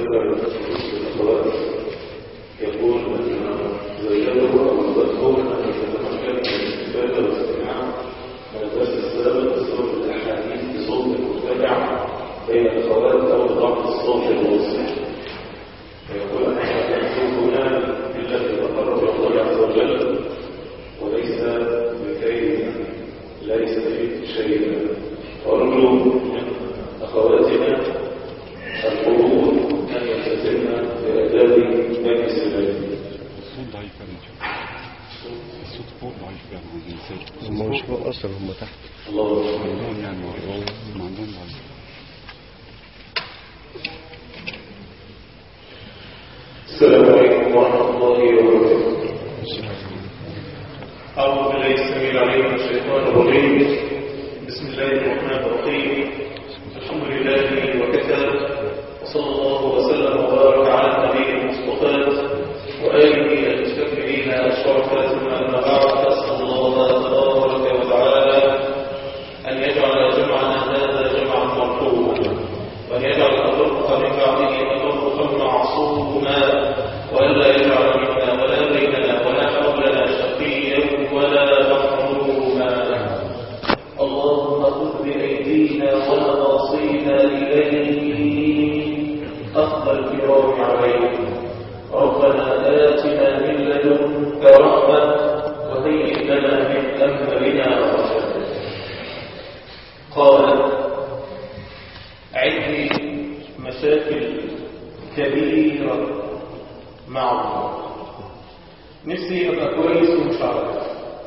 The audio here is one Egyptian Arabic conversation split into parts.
ذكر الأخوات يقول أن زيده أو المذكور أن يتمكن من الاستفادة والاستماع من الدرس السابق بصوت الأحاديث بصوت مرتفع بين الأخوات أو بضغط الصوت الوسط فيقول أن هنا إلا يتقرب إلى الله عز وجل وليس بكي ليس في شيء وأرجو من أخواتنا القرون أن يلتزمن بآداب مجلس العلم الصوت ضعيف يا رجل الصوت فوق ضعيف يا رجل هم مش فوق اصلا هم تحت الله أكبر عندهم يعني هم عندهم ضعيف السلام عليكم ورحمة الله وبركاته أعوذ بالله السميع العليم من الشيطان الرجيم بسم الله الرحمن الرحيم الحمد لله وكفى وصلى الله وسلم وبارك على النبي المصطفى وآله المستكبرين الشرفاء ثم أما بعد فأسأل الله تبارك وتعالى أن يجعل جمعنا هذا جمعا مرحوما وأن يجعل الفرق من بعده تفرقا معصوما وألا يجعل منا ولا بيننا ولا حولنا شقيا ولا محروما اللهم خذ بأيدينا ونواصينا إليك أخذ الكرام عليك ربنا آتنا من لدنك رحمة وهيئ لنا من أمرنا رشدا قال عندي مشاكل كبيرة مع الله نفسي أبقى كويس ومش عارف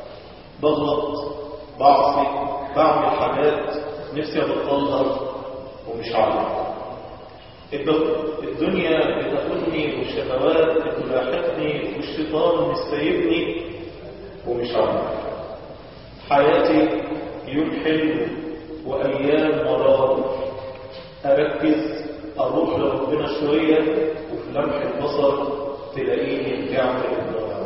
بغلط بعصي بعمل حاجات نفسي أبطلها ومش عارف الد- الدنيا بتاخدني والشهوات بتلاحقني والشيطان مستيبني ومش عارف حياتي يوم حلو وأيام مرار أركز أروح لربنا شوية وفي لمح البصر تلاقيني رجعت للضياع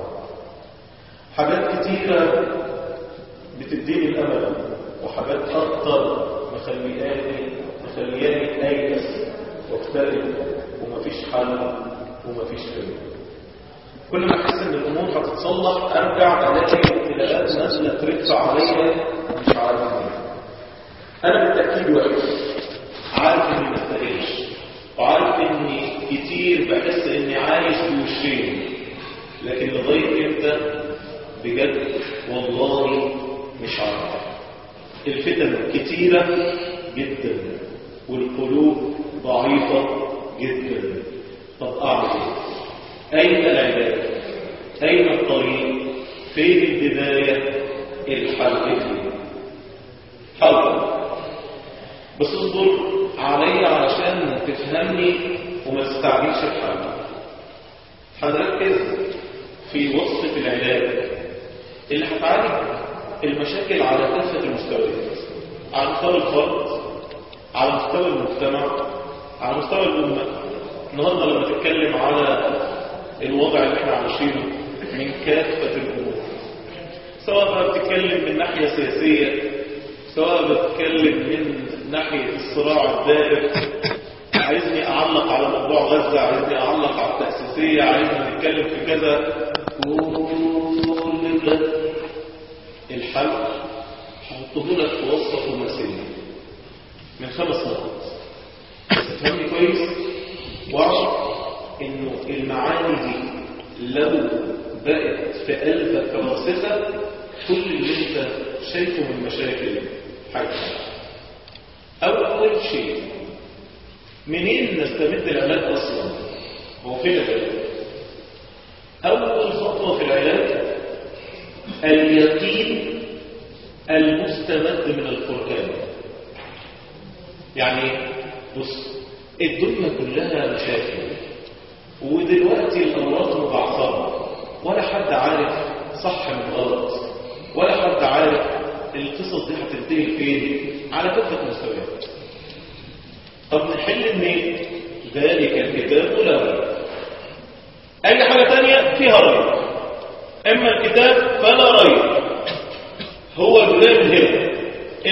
حاجات كتيرة بتديني الأمل وحاجات أكتر مخلياني مخلياني أيأس واكتئب ومفيش حل ومفيش حل كل ما احس ان الامور هتتصلح ارجع الاقي ابتلاءات نازله ترف عليا مش عارف ليه. انا بالتاكيد وحش عارف اني ما استاهلش وعارف اني كتير بحس اني عايش بوشين لكن لغايه امتى بجد والله مش عارف الفتن كتيره جدا والقلوب ضعيفه جدا طب اعمل ايه اين العلاج اين الطريق فين البدايه الحل فين حل بس اصبر عليا علشان تفهمني وما تستعجلش الحل هنركز في وصفة العلاج اللي هتعالج المشاكل على كافة المستويات على مستوى الفرد على مستوى المجتمع على مستوى الأمة النهارده لما تتكلم على الوضع اللي احنا عايشينه من كافة الأمور سواء بقى بتتكلم من ناحية سياسية سواء بتتكلم من ناحية الصراع الدائر عايزني أعلق على موضوع غزة عايزني أعلق على التأسيسية عايزني نتكلم في كذا كل ده الحل هحطه لك في وصفة خماسية من خمس نقط بس تفهمني كويس واعرف انه المعاني دي لو بقت في قلبك راسخة كل اللي انت شايفه من مشاكل حاجة اول شيء منين نستمد العلاج اصلا هو فين العلاج اول خطوة في العلاج اليقين المستمد من القرآن يعني بص الدنيا كلها مشاكل ودلوقتي الأمراض مبعثرة ولا حد عارف صح من غلط ولا حد عارف القصص دي هتنتهي فين على كافة المستويات طب نحل منين ذلك الكتاب لا ريب اي حاجة تانية فيها ريب اما الكتاب فلا ريب هو البداية من هنا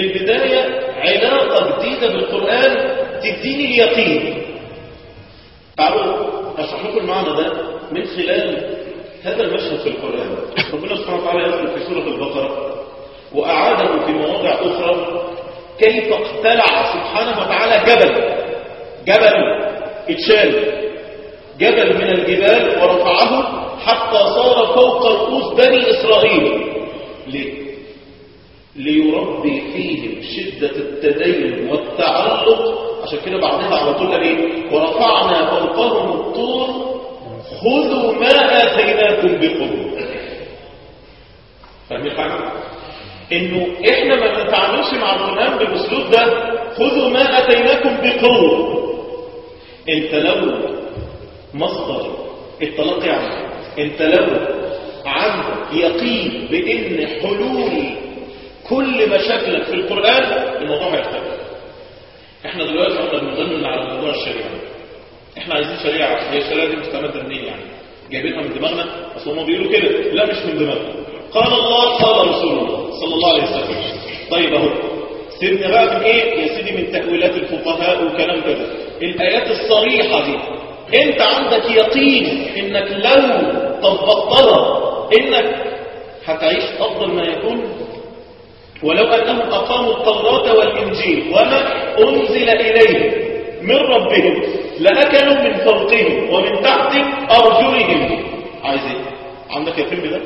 البداية علاقة جديدة بالقرآن تديني اليقين تعالوا اشرح لكم المعنى ده من خلال هذا المشهد في القرآن ربنا سبحانه وتعالى يذكر في سورة البقرة وأعاده في مواضع أخرى كيف اقتلع سبحانه وتعالى جبل جبل اتشال جبل من الجبال ورفعه حتى صار فوق رؤوس بني إسرائيل ليه؟ ليربي فيهم شدة التدين والتعلق عشان كده بعدها على طول قال ايه ورفعنا فوقهم الطور خذوا ما آتيناكم بقوة فاهمين حاجة؟ انه احنا ما بنتعاملش مع القرآن بالاسلوب ده خذوا ما اتيناكم بقوة انت لو مصدر التلقي عنه انت لو عندك يقين بان حلول كل مشاكلك في القرآن الموضوع هيختلف احنا دلوقتي احنا بنغنن على موضوع الشريعة احنا عايزين شريعة هي الشريعة دي مستمدة منين يعني جايبينها من دماغنا اصل هم بيقولوا كده لا مش من دماغنا قال الله قال رسول الله صلى الله عليه وسلم طيب اهو سيبنا بقى من ايه يا سيدي من تأويلات الفقهاء وكلام كذا الايات الصريحة دي انت عندك يقين انك لو طبقتها انك هتعيش افضل ما يكون ولو انهم اقاموا التوراة والانجيل وما انزل اليهم من ربهم لأكلوا من فوقهم ومن تحت أرجلهم عايز ايه عندك يقين بده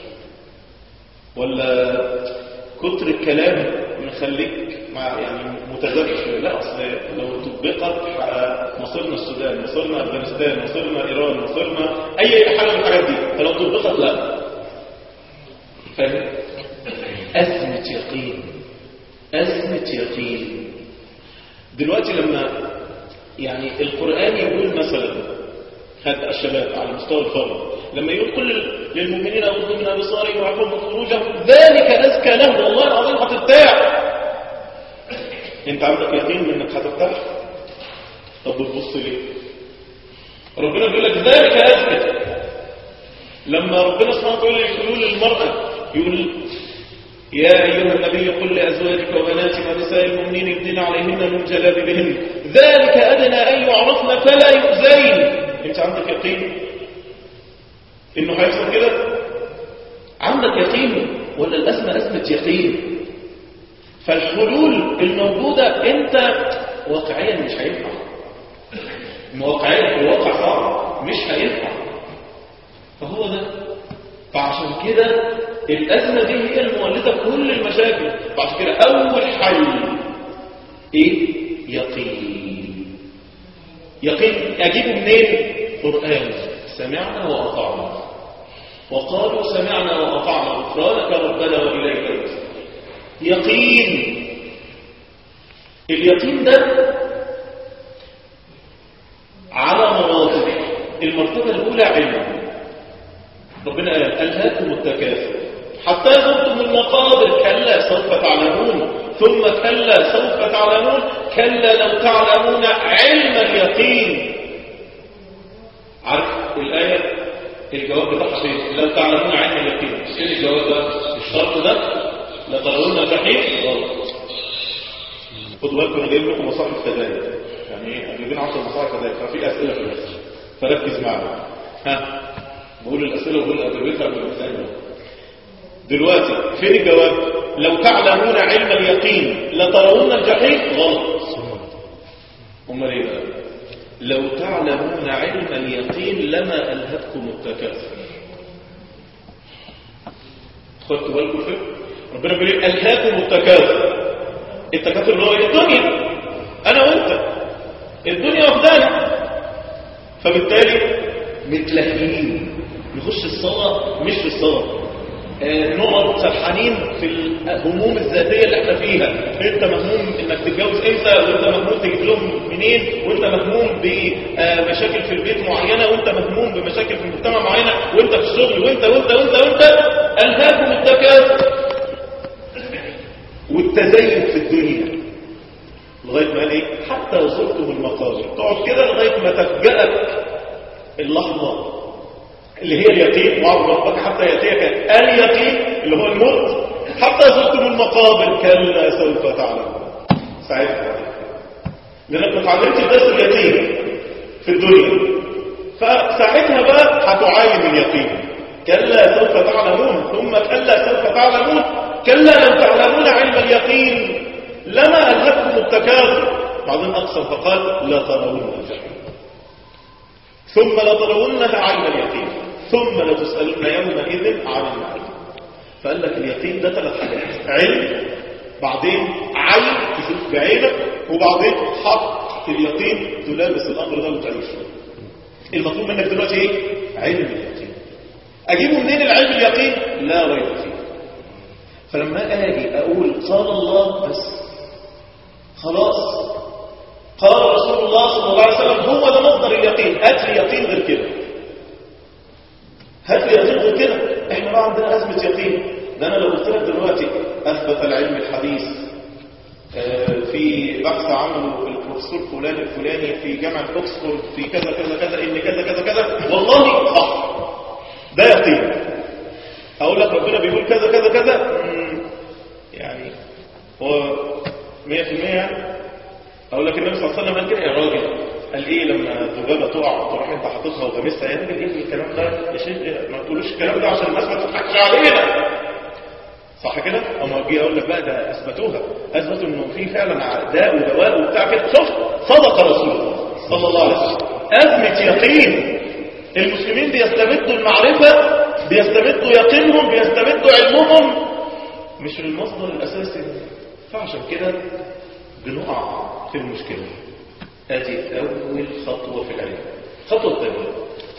ولا كتر الكلام مخليك مع يعني متذبذب لا اصل لو طبقت مصيرنا السودان مصيرنا افغانستان مصيرنا ايران مصيرنا اي حاجه من الحاجات دي فلو طبقت لا فاهم ازمه يقين ازمه يقين دلوقتي لما يعني القران يقول مثلا هذا الشباب على مستوى الفرد لما يقول كل للمؤمنين أغضوا من أبصارهم وعفوا فروجهم ذلك أزكى لهم والله العظيم هترتاح انت عندك يقين انك هترتاح طب بتبص ليه ربنا بيقول لك ذلك أزكى لما ربنا سبحانه وتعالى يقول للمرأة يقول يا أيها النبي قل لأزواجك وبناتك ونساء المؤمنين يبدين عليهن من جلابيبهن ذلك أدنى أن يعرفن فلا يؤذين انت عندك يقين انه هيحصل كده عندك يقين ولا الأزمة أزمة يقين فالحلول الموجودة انت واقعيا مش هينفع واقعيا في الواقع صعب مش هينفع فهو ده فعشان كده الأزمة دي هي المولدة كل المشاكل فعشان كده أول حل إيه؟ يقين يقين أجيبه منين؟ قرآن سمعنا وأطعنا وقالوا سمعنا وأطعنا غفرانك ربنا وإليك المصير يقين اليقين ده على مراتب المرتبة الأولى علم ربنا قال ألهاكم التكاثر حتى زرتم المقابر كلا سوف تعلمون ثم كلا سوف تعلمون كلا لو تعلمون علم اليقين عارف الآية الجواب بتاعها فين لو تعلمون علم اليقين فين الجواب ده الشرط ده لترون الجحيم غلط خدوا بالكم انا جايب لكم مصاحف كذلك يعني جايبين 10 مصاحف كذلك ففي اسئله في النص فركز معنا ها بقول الاسئله وبقول اجابتها قبل ما دلوقتي فين الجواب لو تعلمون علم اليقين لترون الجحيم غلط امال ايه بقى لو تعلمون علم اليقين لما الهتكم التكاثر خدتوا بالكم فين ربنا بيقول ايه الهاكم التكاثر التكاثر اللي هو ايه الدنيا انا وانت الدنيا واخدانا فبالتالي متلهيين نخش الصلاه مش في الصلاه نقعد سرحانين في الهموم الذاتية اللي احنا فيها انت مهموم انك تتجوز امتى وانت مهموم تجيب لهم منين وانت مهموم بمشاكل في البيت معينة وانت مهموم بمشاكل في المجتمع معينة وانت في الشغل وانت وانت وانت وانت الهاكم التكاثر والتزين في الدنيا لغاية ما ايه حتى زرتم المقابر تقعد كده لغاية ما تفجأك اللحظة اللي هي اليقين وعرض ربك حتى يأتيك اليقين اللي هو الموت حتى زرتم المقابر كلا سوف تعلمون ساعتها لانك ما اتعلمتش درس اليقين في الدنيا ساعتها بقى هتعاين اليقين كلا سوف تعلمون ثم كلا سوف تعلمون كلا لم تعلمون علم اليقين لما ألهكم التكاثر بعدين أقسم فقال لا ترون الجحيم ثم لترونها عين اليقين ثم لتسألون يومئذ عن النعيم فقال لك اليقين ده ثلاث حاجات علم بعدين عين تشوف بعينك وبعدين حق اليقين تلابس الأمر ده وتعيش المطلوب منك دلوقتي ايه علم اليقين اجيبه منين العلم اليقين لا ريب فيه فلما اجي اقول قال الله بس خلاص قال رسول الله صلى الله عليه وسلم هو ده مصدر اليقين هات لي يقين غير كده هات لي يقين غير كده احنا بقى عندنا ازمه يقين ده انا لو قلت لك دلوقتي اثبت العلم الحديث في بحث عمله البروفيسور فلان الفلاني في جامعة اوكسفورد في كذا كذا كذا ان كذا كذا كذا والله صح ده يقين اقول لك ربنا بيقول كذا كذا كذا يعني هو 100% يعني اقول لك النبي صلى الله عليه وسلم قال كده يا راجل قال ايه لما الذبابه تقع تروح انت حاططها وغمسها يا راجل ايه الكلام ده يا شيخ ما تقولوش الكلام ده عشان الناس ما تضحكش علينا صح كده اما اجي اقول لك بقى ده اثبتوها اثبتوا انه في فعلا داء ودواء وبتاع كده شوف صدق رسول الله صلى الله عليه وسلم ازمه يقين المسلمين بيستمدوا المعرفه بيستمدوا يقينهم بيستمدوا علمهم مش المصدر الاساسي فعشان كده بنقع في المشكله ادي اول خطوه في العلم خطوه الثانيه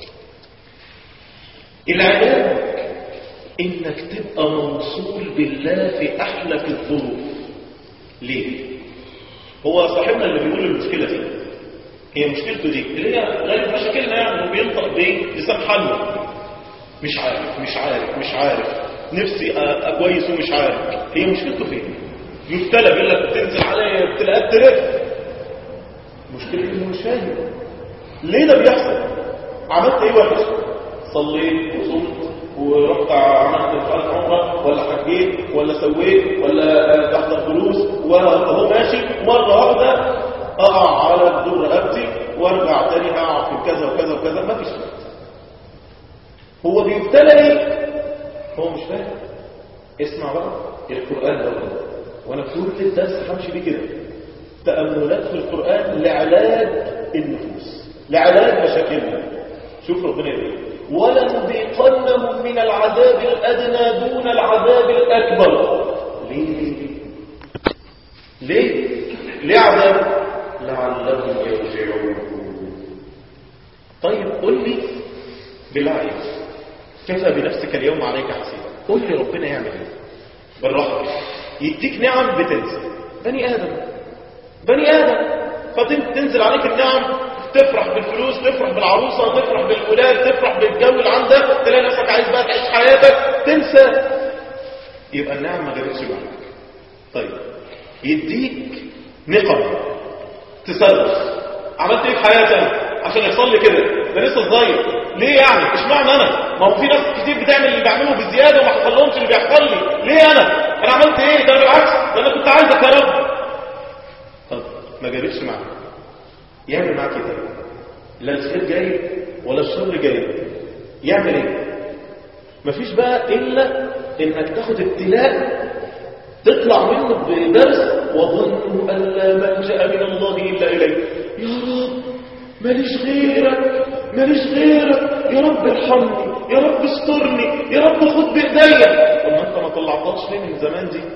العلاج انك تبقى موصول بالله في احلك الظروف ليه هو صاحبنا اللي بيقول المشكلة دي هي مشكلته دي اللي هي غالب مشاكلنا يعني وبينطق بيه لسان حله مش عارف مش عارف مش عارف نفسي كويس ومش عارف هي مشكلته فين يبتلى بيقول لك بتنزل عليا ابتلاءات تلف مشكلته انه مش فاهم ليه ده بيحصل عملت ايه وحش صليت وصمت ورحت عملت مش عارف عمره ولا حجيت ولا سويت ولا تحضر فلوس وهو ماشي مره واحده اقع على جدور رقبتي وارجع تاني اقع في كذا وكذا وكذا ما فيش هو بيبتلى ليه هو مش فاهم اسمع بقى القران ده وانا طول الدرس همشي بيه كده تاملات في القران لعلاج النفوس لعلاج مشاكلنا شوف ربنا يقول ولنذيقنهم من العذاب الأدنى دون العذاب الأكبر ليه ليه ليه عذاب لعلهم يرجعون طيب قل لي بالله عليك كفى بنفسك اليوم عليك حسيبا قل لي ربنا يعمل ايه بالراحه يديك نعم بتنزل بني ادم بني ادم فتنزل عليك النعم تفرح بالفلوس تفرح بالعروسة تفرح بالولاد تفرح بالجو اللي عندك تلاقي نفسك عايز بقى تعيش حياتك تنسى يبقى النعم ما جابتش معاك طيب يديك نقم تصرف عملت ايه في حياتك عشان يحصل لي كده ده لسه صغير ليه يعني اشمعنى انا ما هو في ناس كتير بتعمل اللي بيعمله بزياده وما حصلهمش اللي بيحصل لي ليه انا انا عملت ايه ده بالعكس ده انا كنت عايزك يا رب طب ما جابتش معاك يعمل معاك كده لا الخير جاي ولا الشر جاي يعمل ايه مفيش بقى الا انك تاخد ابتلاء تطلع منه بدرس وظنوا ان لا ملجا من الله الا اليه يا رب ماليش غيرك ماليش غيرك يا رب ارحمني يا رب استرني يا رب خد بايديا طب ما انت ما طلعتهاش ليه من زمان دي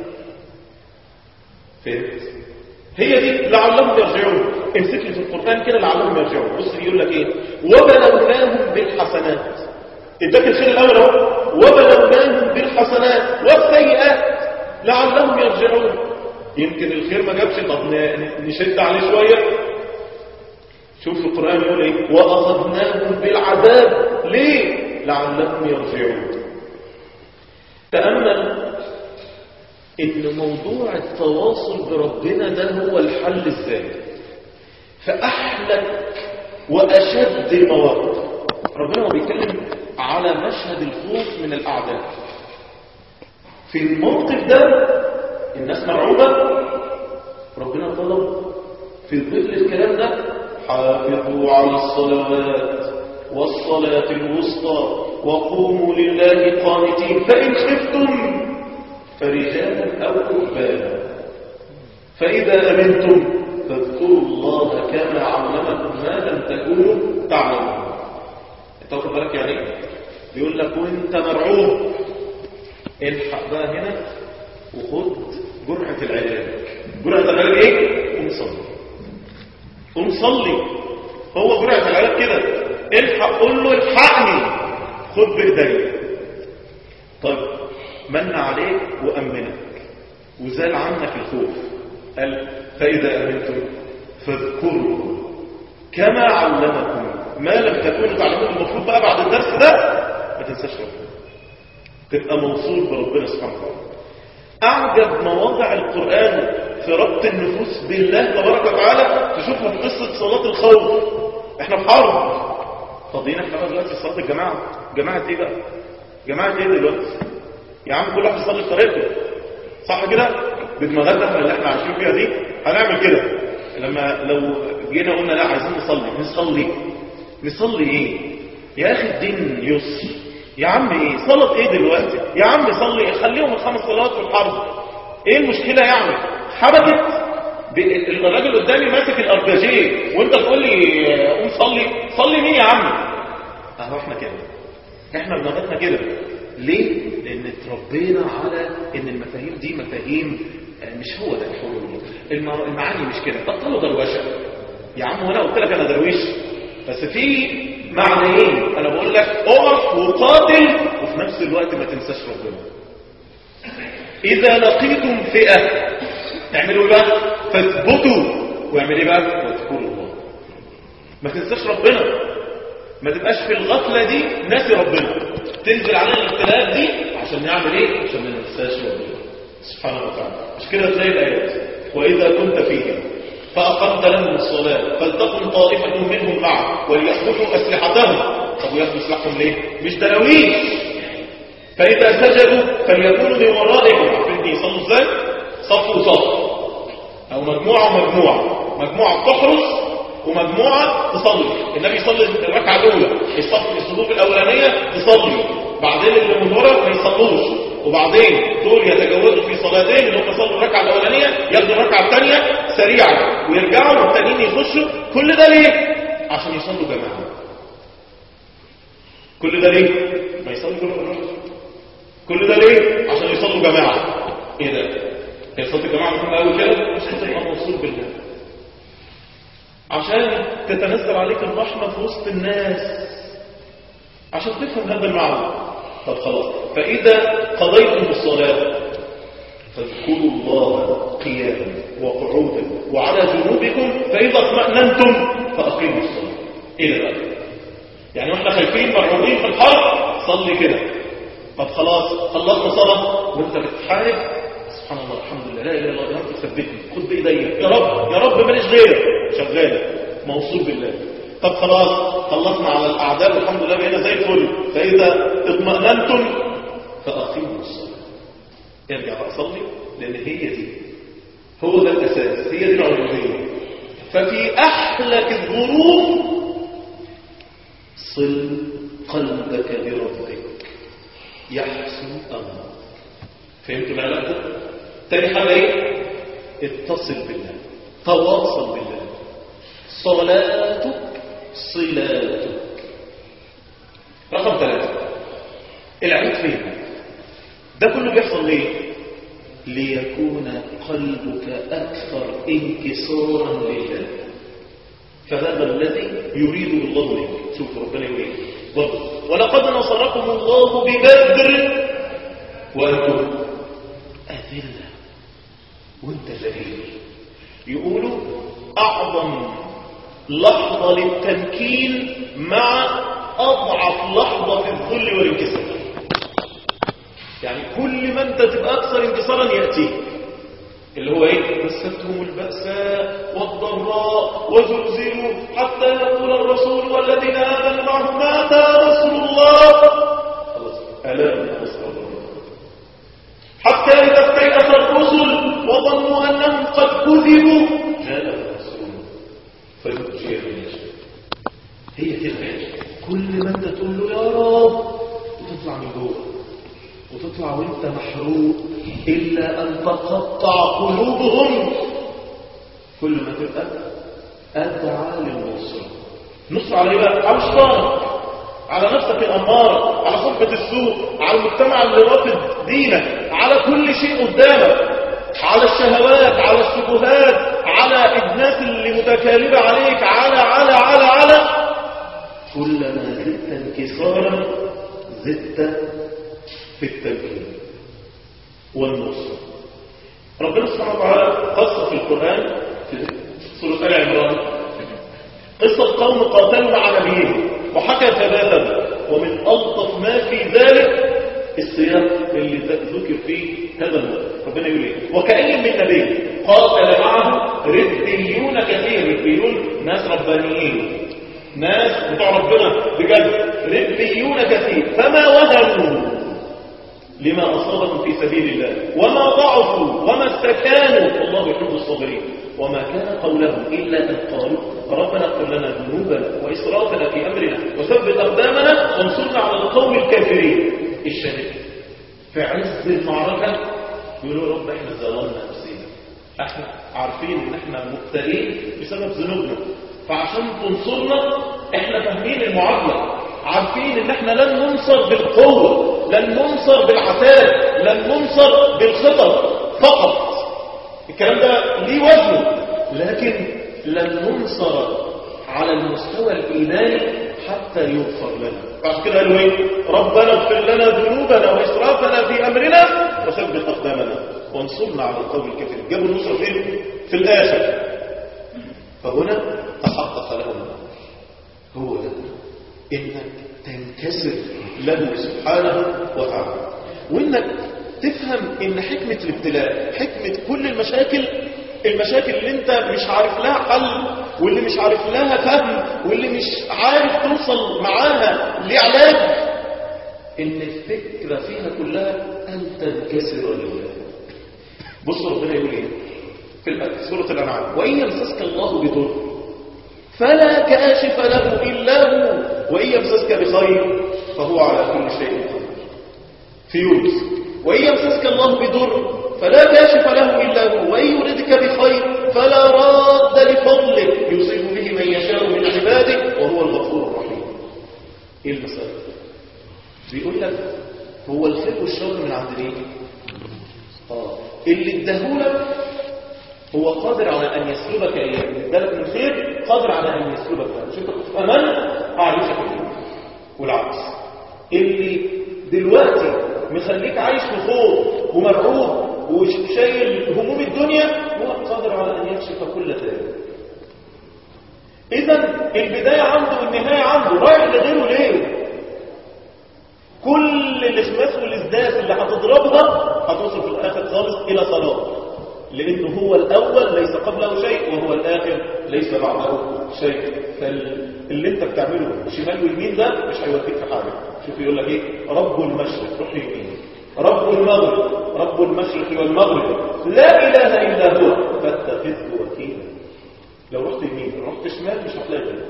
فهمت هي دي لعلهم يرجعون امسك لي في القرآن كده لعلهم يرجعون بص يقول لك ايه وبلوناهم بالحسنات اداك الخير الاول اهو وبلوناهم بالحسنات والسيئات لعلهم يرجعون يمكن الخير ما جابش طب نشد عليه شويه شوف القرآن يقول ايه واخذناهم بالعذاب ليه لعلهم يرجعون تأمل ان موضوع التواصل بربنا ده هو الحل ازاي فاحلك واشد المواقف ربنا هو بيتكلم على مشهد الخوف من الاعداء في الموقف ده الناس مرعوبه ربنا طلب في ظل الكلام ده حافظوا على الصلوات والصلاة الوسطى وقوموا لله قانتين فإن خفتم فرجالا أو رهبانا فإذا أمنتم فاذكروا الله كما علمكم ما لم تكونوا تعلمون انت واخد بالك يعني ايه؟ بيقول لك وانت مرعوب الحق بقى هنا وخد جرعة العلاج جرعة العلاج ايه؟ قوم صلي قوم صلي هو جرعة العلاج كده الحق قول له الحقني خد بايديا طيب من عليك وأمنك وزال عنك الخوف قال فإذا أمنتم فاذكروا كما علمكم ما لم تكونوا تعلمون المفروض بقى بعد الدرس ده ما تنساش ربنا تبقى موصول بربنا سبحانه وتعالى أعجب مواضع القرآن في ربط النفوس بالله تبارك وتعالى تشوفها في قصة صلاة الخوف احنا في حرب فاضيين احنا بقى دلوقتي صلاة الجماعة جماعة ايه بقى جماعة ايه دلوقتي يا عم كل واحد يصلي بطريقته صح كده بدماغاتنا اللي احنا عايشين فيها دي هنعمل كده لما لو جينا قلنا لا عايزين نصلي نصلي نصلي ايه يا اخي الدين يسر يا عم ايه صلاة ايه دلوقتي يا عم صلي خليهم الخمس صلوات في الحرب ايه المشكلة يعني حبكت ب- الراجل قدامي ماسك الارباجيه وانت تقول لي قوم صلي صلي مين يا عم اهو احنا كده احنا دماغتنا كده ليه لان اتربينا على ان المفاهيم دي مفاهيم آه، مش هو ده الحلول الم- المعاني مش كده بطلوا دروشه يا عم وانا قلت لك انا درويش بس في معنيين انا بقول لك اقف وقاتل وفي نفس الوقت ما تنساش ربنا اذا لقيتم فئه تعملوا ايه بقى فاثبتوا واعمل ايه بقى واذكروا الله ما تنساش ربنا ما تبقاش في الغفلة دي ناسي ربنا تنزل علينا الابتلاءات دي عشان نعمل ايه عشان ما ننساش ربنا سبحانه وتعالى مش كده تلاقي الايات واذا كنت فيهم فاقمت لهم الصلاه فلتكن طائفه منهم معك وليأخذوا اسلحتهم طب وياخدوا سلاحهم ليه مش دراويش فاذا سجدوا فليكونوا من ورائكم عارفين بيصلوا ازاي صف وصف او مجموعه ومجموعه مجموعه بتحرس ومجموعة تصلي النبي يصلي الركعة الأولى الصف الصفوف الأولانية تصلي بعدين اللي من ورا ما يصلوش وبعدين دول يتجوزوا في صلاتين اللي هم يصلوا الركعة الأولانية ياخدوا الركعة الثانية سريعا ويرجعوا والتانيين يخشوا كل ده ليه؟ عشان يصلوا جماعة كل ده ليه؟ ما يصلوا كل مرة كل ده ليه؟ عشان يصلوا جماعة ايه ده؟ هي صلاة الجماعة مهمة قوي كده عشان تبقى موصول بالله عشان تتنزل عليك الرحمة في وسط الناس عشان تفهم هذا المعنى طب خلاص فإذا قضيتم الصلاة فاذكروا الله قياما وقعودا وعلى جنوبكم فإذا اطمأننتم فأقيموا الصلاة إيه ده بقى؟ يعني واحنا خايفين مرعوبين في الحرب صلي كده طب خلاص خلصنا صلاة وانت بتحارب سبحان الله الحمد لله لا اله الا الله يا رب ثبتني خد بايديا يا رب يا رب ماليش غيرك شغال موصول بالله طب خلاص خلصنا على الاعداء والحمد لله بقينا زي الفل فاذا اطمأننتم فاقيموا الصلاه ارجع بقى صلي لان هي دي هو ده الاساس هي دي العبوديه ففي احلك الظروف صل قلبك بربك يحسن امرك فهمتوا العلاقه ده تاني حاجه ايه اتصل بالله تواصل بالله صلاتك صلاتك رقم ثلاثة العلاج فين ده كله بيحصل ليه ليكون قلبك أكثر انكسارا لله فهذا الذي يريده الله منك شوف ربنا يقول ايه برضه ولقد نصركم الله ببدر وأنتم أذلة وانت ذليل يقولوا أعظم لحظة للتمكين مع أضعف لحظة في الذل والانكسار يعني كل ما انت تبقى أكثر انكسارا يأتيك اللي هو ايه مستهم البأساء والضراء وزلزلوا حتى يقول الرسول والذين آمنوا معه مات رسول الله خلاص ألا نصر الله حتى إذا استيأس الرسل وظنوا أنهم قد كذبوا جاء الرسول فينجي من يشاء هي كده كل ما انت تقول له يا رب وتطلع من جوه وتطلع وانت محروق الا ان تقطع قلوبهم كل ما تبقى ادعى للنصره نصر على ايه بقى على شيطانك على نفسك الاماره على صحبه السوء على المجتمع اللي رافض دينك على كل شيء قدامك على الشهوات على الشبهات على الناس اللي متكالبه عليك على على على على كلما زدت انكسارا زدت في التمكين والنصر ربنا سبحانه وتعالى قص في القرآن في سورة آل عمران قصة قوم قاتلوا مع نبيهم وحكى ثلاثا ومن ألطف ما في ذلك السياق اللي ذكر فيه هذا الموضوع ربنا يقول ايه وكأي من نبي قاتل معه ربيون كثير ربيون ناس ربانيين ناس بتوع ربنا بجد ربيون كثير فما وهنوا لما أصابهم في سبيل الله وما ضعفوا وما استكانوا والله يحب الصابرين وما كان قولهم إلا أن قالوا ربنا اغفر لنا ذنوبنا وإسرافنا في أمرنا وثبت أقدامنا وانصرنا على القوم الكافرين الشهيد في عز المعركة يقولوا رب احنا ظلمنا نفسنا احنا عارفين ان احنا مبتلين بسبب ذنوبنا فعشان تنصرنا احنا فاهمين المعادلة عارفين ان احنا لن ننصر بالقوة لن ننصر بالعتاد لن ننصر بالخطط فقط الكلام ده ليه وزنه لكن لن ننصر على المستوى الإيماني حتى يغفر لنا بعد كده قالوا ايه ربنا اغفر لنا ذنوبنا وإسرافنا في أمرنا وثبت أقدامنا وانصرنا على القوم الكافرين جابوا النصر فين في الآخر فهنا تحقق لهم هو ده انك تنكسر له سبحانه وتعالى وانك تفهم ان حكمة الابتلاء حكمة كل المشاكل المشاكل اللي انت مش عارف لها حل واللي مش عارف لها فهم واللي مش عارف توصل معاها لعلاج ان الفكرة فيها كلها ان تنكسر لله بص ربنا يقول ايه في سورة الانعام وان يمسسك الله بضر فلا كاشف له الا هو وان يمسسك بخير فهو على كل شيء قدير في يونس وان يمسسك الله بضر فلا كاشف له إلا هو وإن يردك بخير فلا راد لفضله يصيب به من يشاء من عباده وهو الغفور الرحيم إيه المسألة؟ بيقول لك هو الخير والشر من عند مين؟ آه اللي اداهولك هو قادر على أن يسلبك إياه اللي ادالك من خير قادر على أن يسلبك مش أنت كنت في أمان أعرفك إيه والعكس اللي دلوقتي مخليك عايش في خوف ومرعوب وشايل هموم الدنيا هو قادر على أن يكشف كل ذلك إذا البداية عنده والنهاية عنده رايح لغيره ليه كل الإخماس والإزداس اللي هتضربها هتوصل في الآخر خالص إلى صلاة لأنه هو الأول ليس قبله شيء وهو الآخر ليس بعده شيء فاللي انت بتعمله شمال ويمين ده مش هيوديك في حاجة شوف يقول لك ايه رب المشرق روح يمين رب المغرب رب المشرق والمغرب لا إله إلا هو فاتخذه وكيلا لو رحت يمين رحت شمال مش هتلاقي غيره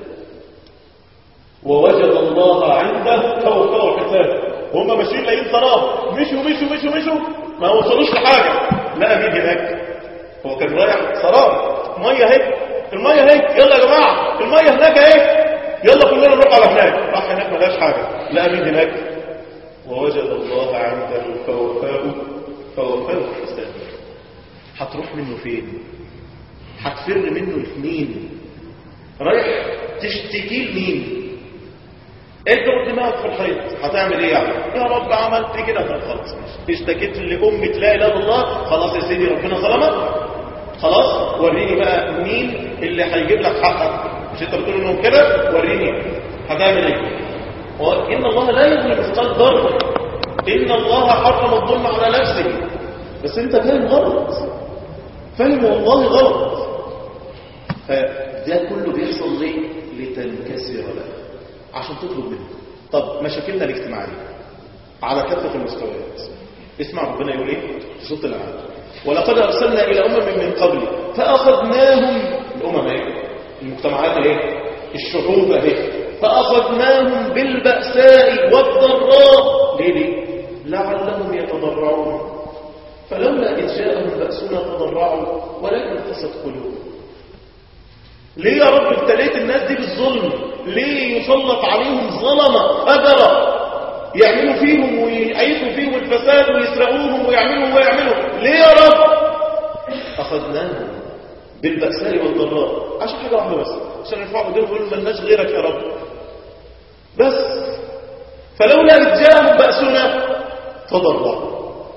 ووجد الله عنده توفاه حسابه هم ماشيين لاقيين سراب مشوا مشوا مشوا مشوا ما وصلوش لحاجة لقى مين هناك هو كان رايح سراب ميه اهي الميه اهي يلا يا جماعه الميه هناك اهي يلا كلنا نروح على هناك راح هناك ما لقاش حاجه لقى مين هناك ووجد الله عنده فوفاه فوفاه حسابه هتروح منه فين هتفر منه لمين رايح تشتكي لمين انت دماغك في الحيط هتعمل ايه يعني يا رب عملت كده طب خلاص اشتكيت لامة لا اله الا الله خلاص يا سيدي ربنا ظلمك خلاص وريني بقى مين اللي هيجيب لك حقك مش انت بتقول انهم كده وريني هتعمل ايه وان الله لا يظلم مثقال ذره ان الله حرم الظلم على نفسه بس انت فاهم غلط فاهم والله غلط فده كله بيحصل ليه لتنكسر له عشان تطلب منه طب مشاكلنا الاجتماعيه على كافه المستويات اسمع ربنا يقول ايه في صوت العالم ولقد ارسلنا الى امم من قبل فاخذناهم الامم ايه المجتمعات ايه الشعوب اهي فأخذناهم بالبأساء والضراء ليه ليه؟ لعلهم يتضرعون فلولا إذ جاءهم بأسنا تضرعوا ولكن قست قلوبهم ليه يا رب ابتليت الناس دي بالظلم ليه يسلط عليهم ظلمة فجرة يعملوا فيهم ويعيثوا فيهم الفساد ويسرقوهم ويعملوا ويعملوا ليه يا رب أخذناهم بالبأساء والضراء عشان حاجة واحدة بس عشان يرفعوا ايديهم ويقولوا ملناش غيرك يا رب بس فلولا إذ جاءهم بأسنا تضرعوا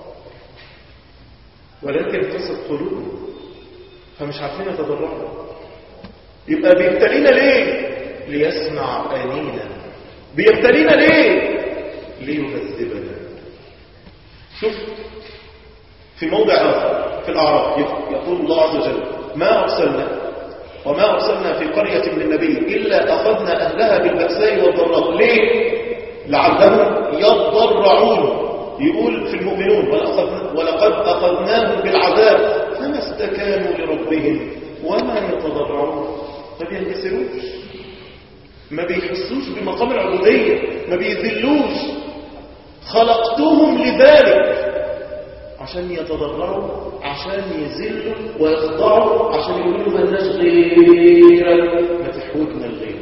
ولكن قصة قلوبهم فمش عارفين يتضرعوا يبقى بيبتلينا ليه ليسمع أنينا بيبتلينا ليه ليهذبنا شوف في موضع آخر في الأعراف يقول الله عز وجل ما أرسلنا وما أرسلنا في قرية من نبي إلا أخذنا أهلها بالبأساء والضراء ليه لعلهم يضرعون يقول في المؤمنون ولقد أخذناهم بالعذاب فما استكانوا لربهم وما يتضرعون ما بينكسروش ما بيحسوش بمقام العبودية ما بيذلوش خلقتهم لذلك عشان يتضرعوا عشان يذلوا ويخضعوا عشان يقولوا مالناش غيرك ما تحوجنا الغير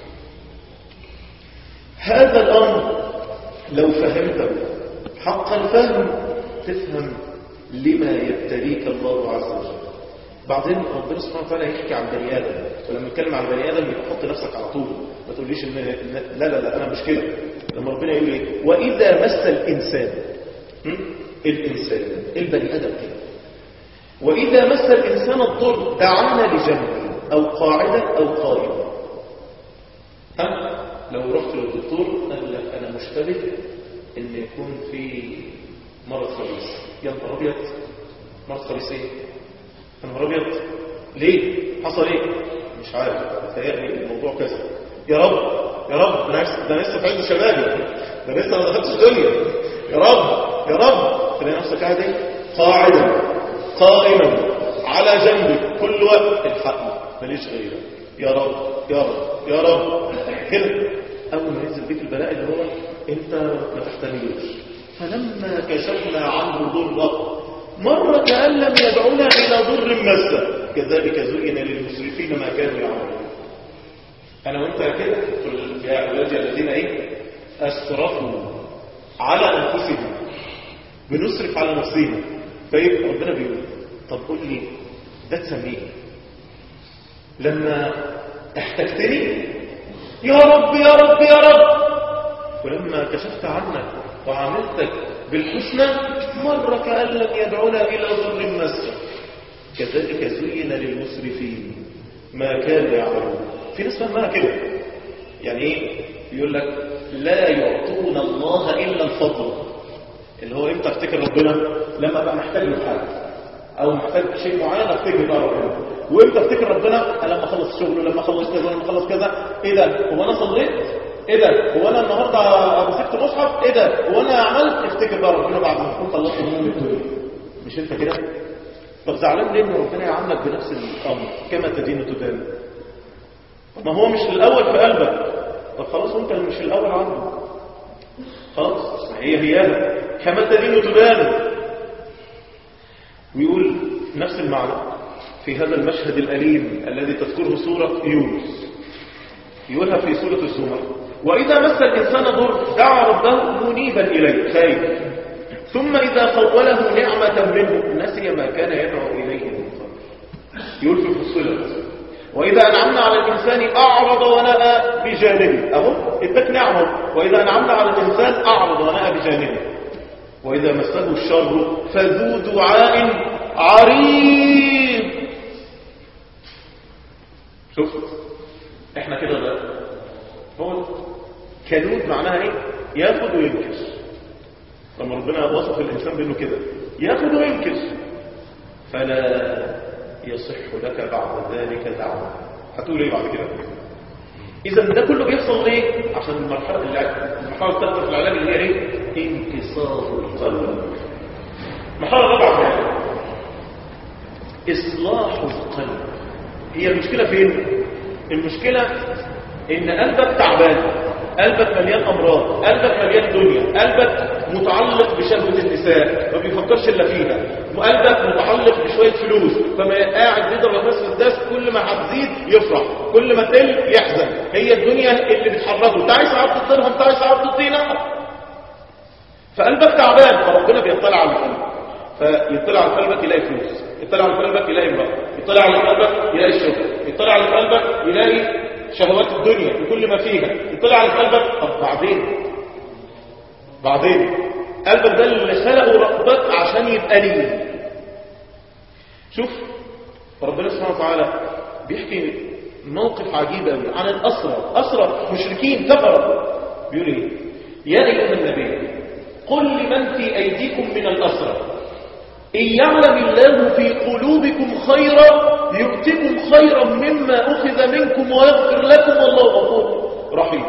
هذا الأمر لو فهمته حق الفهم تفهم لما يبتليك الله عز وجل بعدين ربنا سبحانه وتعالى يحكي عن بني ادم ولما نتكلم عن بني ادم يحط نفسك على طول ما تقوليش ان لا لا لا انا مش كده لما ربنا يقول ايه واذا مس الانسان الانسان البني ادم كده واذا مس الانسان الضر دعانا لجنبه او قاعدا او قائما ها لو رحت للدكتور قال لك انا مشتبه ان يكون في مرض خبيث يا نهار ابيض مرض خبيث ايه يا نهار ابيض ليه حصل ايه مش عارف تهيألي الموضوع كذا يا رب يا رب ده لسه ده لسه في عز شبابي ده لسه ما دخلتش الدنيا يا رب يا رب تلاقي نفسك قاعد ايه قاعدا قائما على جنبك كل وقت الحقني ماليش غيرك يا رب يا رب يا رب كده اول ما ينزل بيك البلاء اللي هو انت ما تحتملوش فلما كشفنا عنه ضره مر كأن لم يدعونا إلى ضر مسه كذلك زين للمسرفين ما كانوا يعملون أنا وأنت كده يا عبادي الذين إيه أسرفوا على أنفسهم بنسرف على نفسنا فإيه ربنا بيقول طب قول لي ده تسميه لما احتجتني يا رب يا رب يا رب ولما كشفت عنك وعاملتك بالحسنى مر كأن لم يدعونا إلى ضر مسه كذلك زين للمسرفين ما كانوا يعملون في ناس فهمها كده يعني ايه يقول لك لا يعطون الله إلا الفضل اللي هو امتى افتكر ربنا لما بقى محتاج له حاجه او محتاج شيء معين افتكر بقى ربنا وامتى افتكر ربنا لما اخلص شغله لما اخلص كذا لما اخلص كذا ايه ده هو انا صليت ايه ده هو انا النهارده مسكت مصحف ايه ده هو انا عملت افتكر بقى ربنا بعد ما تكون خلصت هموم الدنيا مش انت كده طب زعلان ليه ان ربنا يعاملك بنفس الامر كما تدين تدان ما هو مش الاول في قلبك طب خلاص انت مش الاول عنده خلاص هي هي كما تدين تدان ويقول نفس المعنى في هذا المشهد الأليم الذي تذكره سورة يونس يقولها في سورة الزمر وإذا مس الإنسان ضر دعا ربه منيبا إليه خير ثم إذا خوله نعمة منه نسي ما كان يدعو إليه من قبل يقول في فصلت وإذا أنعمنا على الإنسان أعرض ونأى بجانبه أهو ادك نعمة وإذا أنعمنا على الإنسان أعرض ونأى بجانبه وإذا مسه الشر فذو دعاء عريض شوف احنا كده بقى هو كنود معناها ايه ياخد وينكش لما ربنا وصف الانسان بانه كده ياخد وينكش فلا يصح لك بعد ذلك دعوه هتقول ايه بعد كده اذا ده كله بيحصل ليه عشان المرحله المرحله الثالثه في العلاج اللي هي ايه انكسار القلب المرحله الرابعه اصلاح القلب هي المشكله فين المشكله ان قلبك تعبان قلبك مليان امراض قلبك مليان دنيا قلبك متعلق بشهوة النساء ما بيفكرش الا فيها قلبك متعلق بشوية فلوس فما قاعد بيضرب نفس الدس كل ما هتزيد يفرح كل ما تقل يحزن هي الدنيا اللي بتحركه انت عايز عبد الدرهم انت عايز عبد الدينار فقلبك تعبان فربنا بيطلع على القلب فيطلع على قلبك يلاقي فلوس يطلع على قلبك يلاقي امرأة يطلع على قلبك يلاقي الشغل يطلع على قلبك يلاقي شهوات الدنيا بكل ما فيها يطلع على قلبك طب بعدين بعدين قلبك ده اللي خلقه ربك عشان يبقى ليه شوف ربنا سبحانه وتعالى بيحكي موقف عجيب قوي عن الأسرى أسرى مشركين كفروا بيقول ايه يا أيها النبي قل لمن في أيديكم من الأسرى إن يعلم الله في قلوبكم خيرا يؤتكم خيرا مما أخذ منكم ويغفر لكم والله غفور رحيم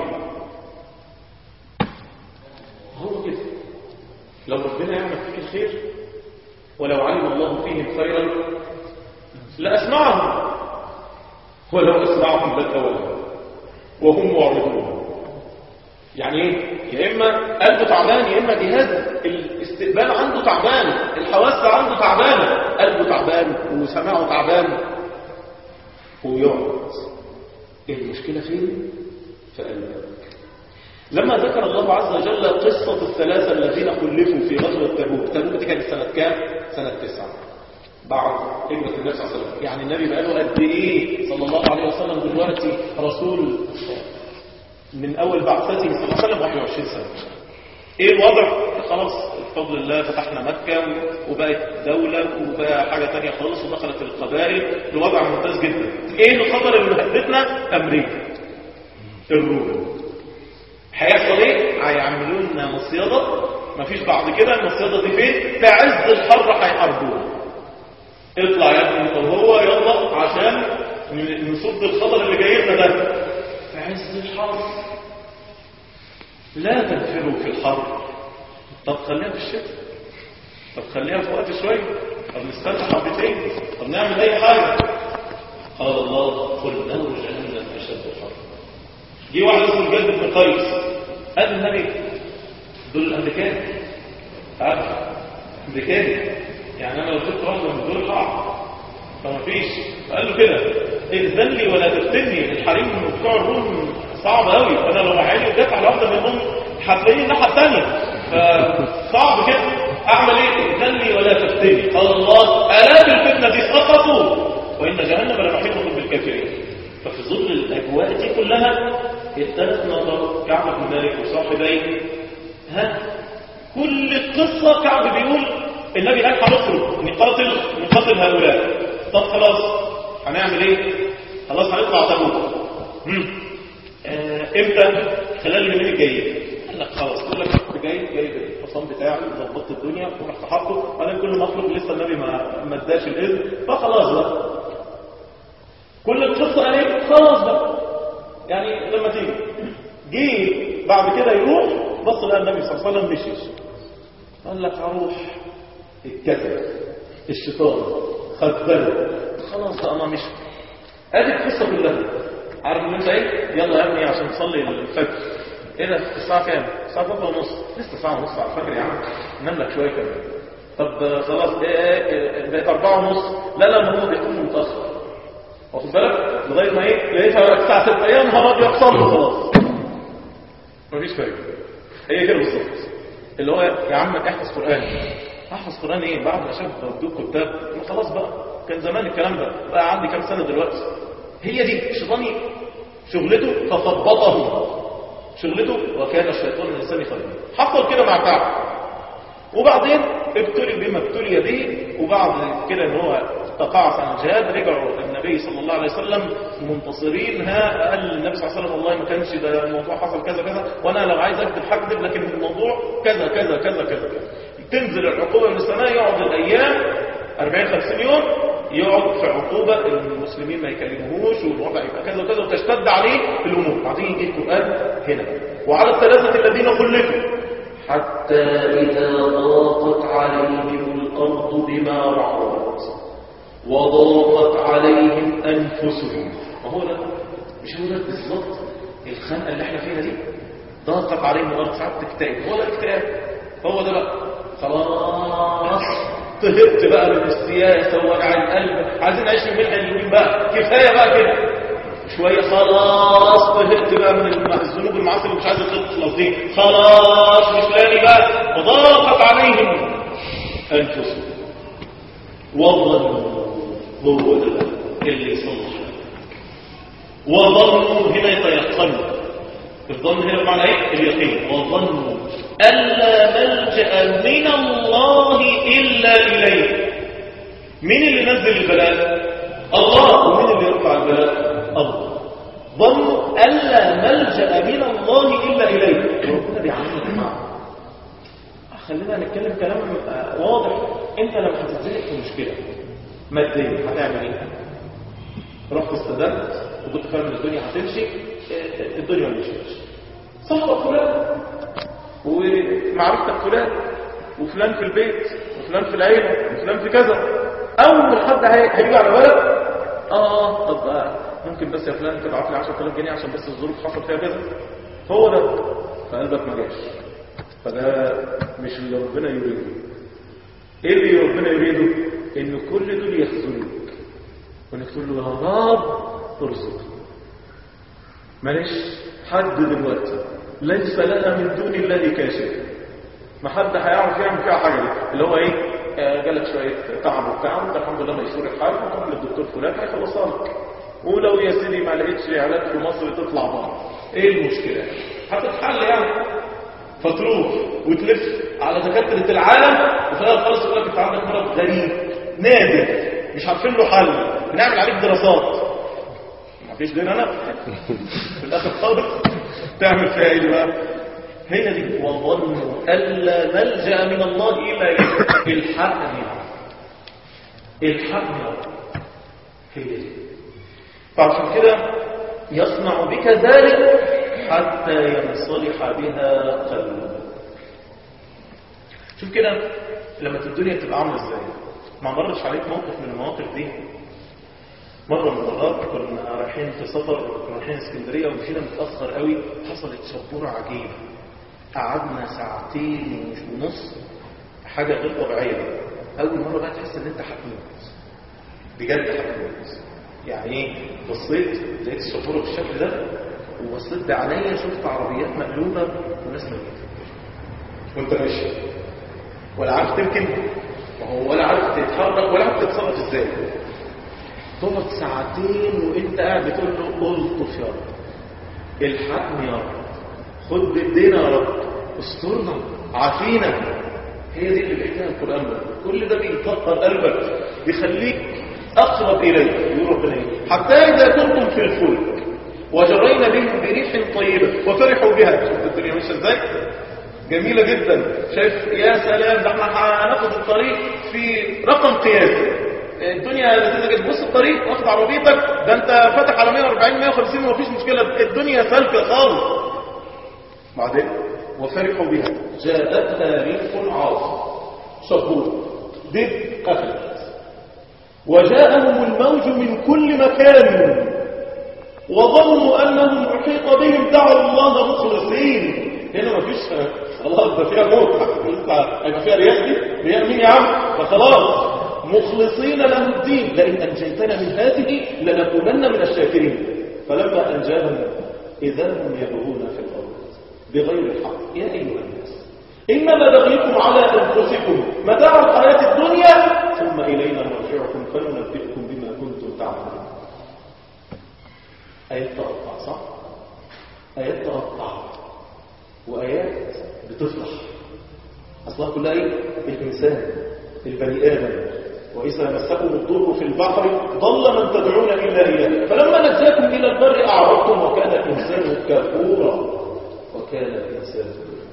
هو كده لو ربنا يعمل فيك الخير ولو علم الله فيهم خيرا لأسمعهم ولو أسمعهم لتولوا وهم معرضون يعني ايه يا اما قلبه تعبان يا اما جهاز الاستقبال عنده تعبان الحواس عنده تعبانه قلبه تعبان وسماعه تعبان ويقعد المشكله فين في قلبك لما ذكر الله عز وجل قصة الثلاثة الذين خلفوا في غزوة تبوك تبوك دي كانت سنة كام؟ سنة تسعة بعد هجرة النبي صلى الله عليه وسلم يعني النبي بقاله قد ايه صلى الله عليه وسلم دلوقتي رسول من اول بعثته صلى الله عليه وسلم 21 سنة ايه الوضع خلاص بفضل الله فتحنا مكة وبقت دولة وبقى حاجة تانية خالص ودخلت القبائل الوضع ممتاز جدا ايه الخطر اللي هدتنا امريكا الروم هيحصل ايه هيعملوا لنا مصيدة مفيش بعد كده المصيدة دي فين في عز الحر هيحاربونا اطلع يا ابني طب هو يلا عشان نصد الخطر اللي جاي لنا ده في عز الحر لا تنفروا في الحر طب خليها في الشتاء طب خليها في وقت شوية طب نستنى حبتين طب نعمل اي حاجة قال الله قل نار جهنم اشد الحر جه واحد اسمه الجد بن قيس قال النبي دول الامريكان عارف امريكاني يعني انا لو جبت واحده من دول هقع فما فيش فقال له كده ائذن لي ولا تفتني الحريم بتوع الروم صعب قوي فانا لو عيني وجت على واحده منهم هتلاقيني الناحيه الثانيه فصعب كده اعمل ايه ائذن لي ولا تفتني قال الله الا بالفتنه دي سقطوا وان جهنم لمحيطه بالكافرين ففي ظل الاجواء دي كلها الثلاث نظر كعب بن مالك وصاحبيه ها كل القصه كعب بيقول النبي قال هنخرج نقاتل نقاتل هؤلاء طب خلاص هنعمل ايه خلاص هنطلع تبوك آه امتى خلال اليومين الجايين قال لك خلاص كل لك جاي جاي الحصان بتاعي ظبطت الدنيا ورحت حاطه وانا كل ما اخرج لسه النبي ما ما اداش الاذن فخلاص بقى كل القصه قال ايه خلاص بقى يعني لما تيجي جه بعد كده يروح بص لقى النبي صلى الله عليه وسلم مشي قال لك هروح اتكتب الشيطان خذله خلاص بقى ما مشي ادي القصه كلها عارف ان انت ايه يلا يا ابني عشان تصلي الفجر ايه ده الساعه كام الساعه 3 ونص لسه ساعه ونص على الفجر يا عم نام لك شويه كمان طب خلاص ايه بقت 4 ونص لا لا ما هو بيكون متاخر واخد بالك لغايه ما ايه لقيتها الساعه 6 يا نهار ابيض صلوا خلاص مفيش فايده هي كده بالظبط اللي هو يا عم احفظ قران احفظ قران ايه بعد ما شاف ردود كتاب خلاص بقى كان زمان الكلام ده بقى عندي كام سنه دلوقتي هي دي الشيطان شغلته فثبطه شغلته وكان الشيطان الانسان خيرا حصل كده مع كعب وبعدين ابتلي بما ابتلي به وبعد كده ان هو تقاعس عن الجهاد رجعوا النبي صلى الله عليه وسلم منتصرين ها قال النبي صلى الله عليه وسلم والله ما كانش ده الموضوع حصل كذا كذا وانا لو عايز اكذب هكذب لكن الموضوع كذا كذا كذا كذا تنزل العقوبه من السماء يقعد الايام 40 50 يوم يقعد في عقوبة المسلمين ما يكلموهوش والوضع يبقى كذا وكذا وتشتد عليه الأمور بعدين يجي القرآن هنا وعلى الثلاثة الذين خلفوا حتى إذا ضاقت عليهم الأرض بما رحبت وضاقت عليهم أنفسهم وهو ده مش هو ده بالظبط الخنقة اللي احنا فيها دي ضغطت عليهم الأرض ساعات تكتئب هو ده الاكتئاب هو ده بقى خلاص طهقت بقى من السياسة ووجع القلب عايزين نعيش من ملح اليومين بقى كفاية بقى كده شوية خلاص طهقت بقى من الذنوب المعاصي اللي مش عايز تخلص دي خلاص مش لاقي بقى وضاقت عليهم أنفسهم وظنوا هو ده اللي يصلح وظنوا هنا يتيقنوا الظن هنا بمعنى ايه اليقين وظنوا ألا ملجأ من الله إلا إليه مين اللي نزل البلاء الله ومين اللي يرفع البلاء الله ظنوا ألا ملجأ من الله إلا إليه ربنا بيعلمنا معه خلينا نتكلم كلام واضح انت لما هتتزنق في مشكله ماديه هتعمل ايه رحت استدنت وكنت فاهم ان الدنيا هتمشي الدنيا ما مشيتش صاحبك فلان ومعرفتك فلان وفلان في البيت وفلان في العيله وفلان في كذا اول حد هيجي على بالك اه طب بقى ممكن بس يا فلان تبعت لي 10000 جنيه عشان بس الظروف حصل فيها كذا هو ده فقلبك ما جاش فده مش اللي ربنا يريده ايه اللي ربنا يريده ان كل دول يخذلوك وانك تقول له يا رب ارزقني معلش حد دلوقتي ليس لها من دون الله كاشف ما حد هيعرف يعمل فيها حاجه دي اللي هو ايه آه جالك شويه تعب وبتاع وانت الحمد لله ميسور الحال وتروح للدكتور فلان هيخلصها لك ولو يا سيدي ما لقيتش علاج في مصر تطلع بره ايه المشكله هتتحل يعني فتروح وتلف على دكاتره العالم وفي الاخر خالص يقول لك انت عندك مرض غريب نادر مش عارفين له حل بنعمل عليك دراسات ما فيش غير انا في الاخر خالص تعمل فيها ايه بقى هي دي وظنوا الا ملجا من الله الا اليه الحقني الحقني هي دي فعشان كده يصنع بك ذلك حتى ينصلح بها قلبك شوف كده لما الدنيا تبقى عامله ازاي ما مرش عليك موقف من المواقف دي مرة من المرات كنا رايحين في سفر كنا رايحين اسكندرية ومشينا متأخر قوي حصلت شبورة عجيبة قعدنا ساعتين ونص حاجة غير طبيعية أول مرة بقى تحس إن أنت هتموت بجد هتموت يعني ايه بصيت لقيت الشبورة بالشكل ده وبصيت بعينيا شفت عربيات مقلوبة وناس ميتة وانت ماشي ولا عارف تركن ولا عارف تتحرك ولا عارف تتصرف ازاي تقعد ساعتين وانت قاعد بتقول له الطف يا رب الحقني يا رب خد بايدينا يا رب استرنا عافينا هي دي اللي بيحكيها القران ده كل ده بيطهر قلبك بيخليك اقرب اليه يقول ربنا ايه حتى اذا كنتم في الفلك وجرينا بهم بريح طيبه وفرحوا بها شفت الدنيا ماشيه ازاي جميله جدا شايف يا سلام ده احنا هناخد الطريق في رقم قياسي الدنيا لذيذه جدا بص الطريق واخد عربيتك ده انت فاتح على 140 150 ومفيش مشكله الدنيا سالكه خالص بعدين وفرحوا بها جاءتها ريح عاصف شبور دب قفلت وجاءهم الموج من كل مكان وظنوا انهم احيط بهم دعوا الله مخلصين هنا مفيش خلاص ده فيها موت هيبقى فيها رياح دي رياح مين يا عم فخلاص مخلصين له الدين لئن أنجيتنا من هذه لنكونن من الشاكرين فلما أنجاهم إذا هم يبغون في الأرض بغير الحق يا أيها الناس إنما بغيكم على أنفسكم متاع الحياة الدنيا ثم إلينا مرجعكم فننبئكم بما كنتم تعملون آيات تقطع صح؟ آيات تقطع وآيات بتفرح أصلها كلها إيه؟ الإنسان البني آدم وإذا مسكم الضر في البحر ضل من تدعون إلا إياه فلما نجاكم إلى البر أعرضتم وكان الإنسان كفورا وكان الإنسان كفورا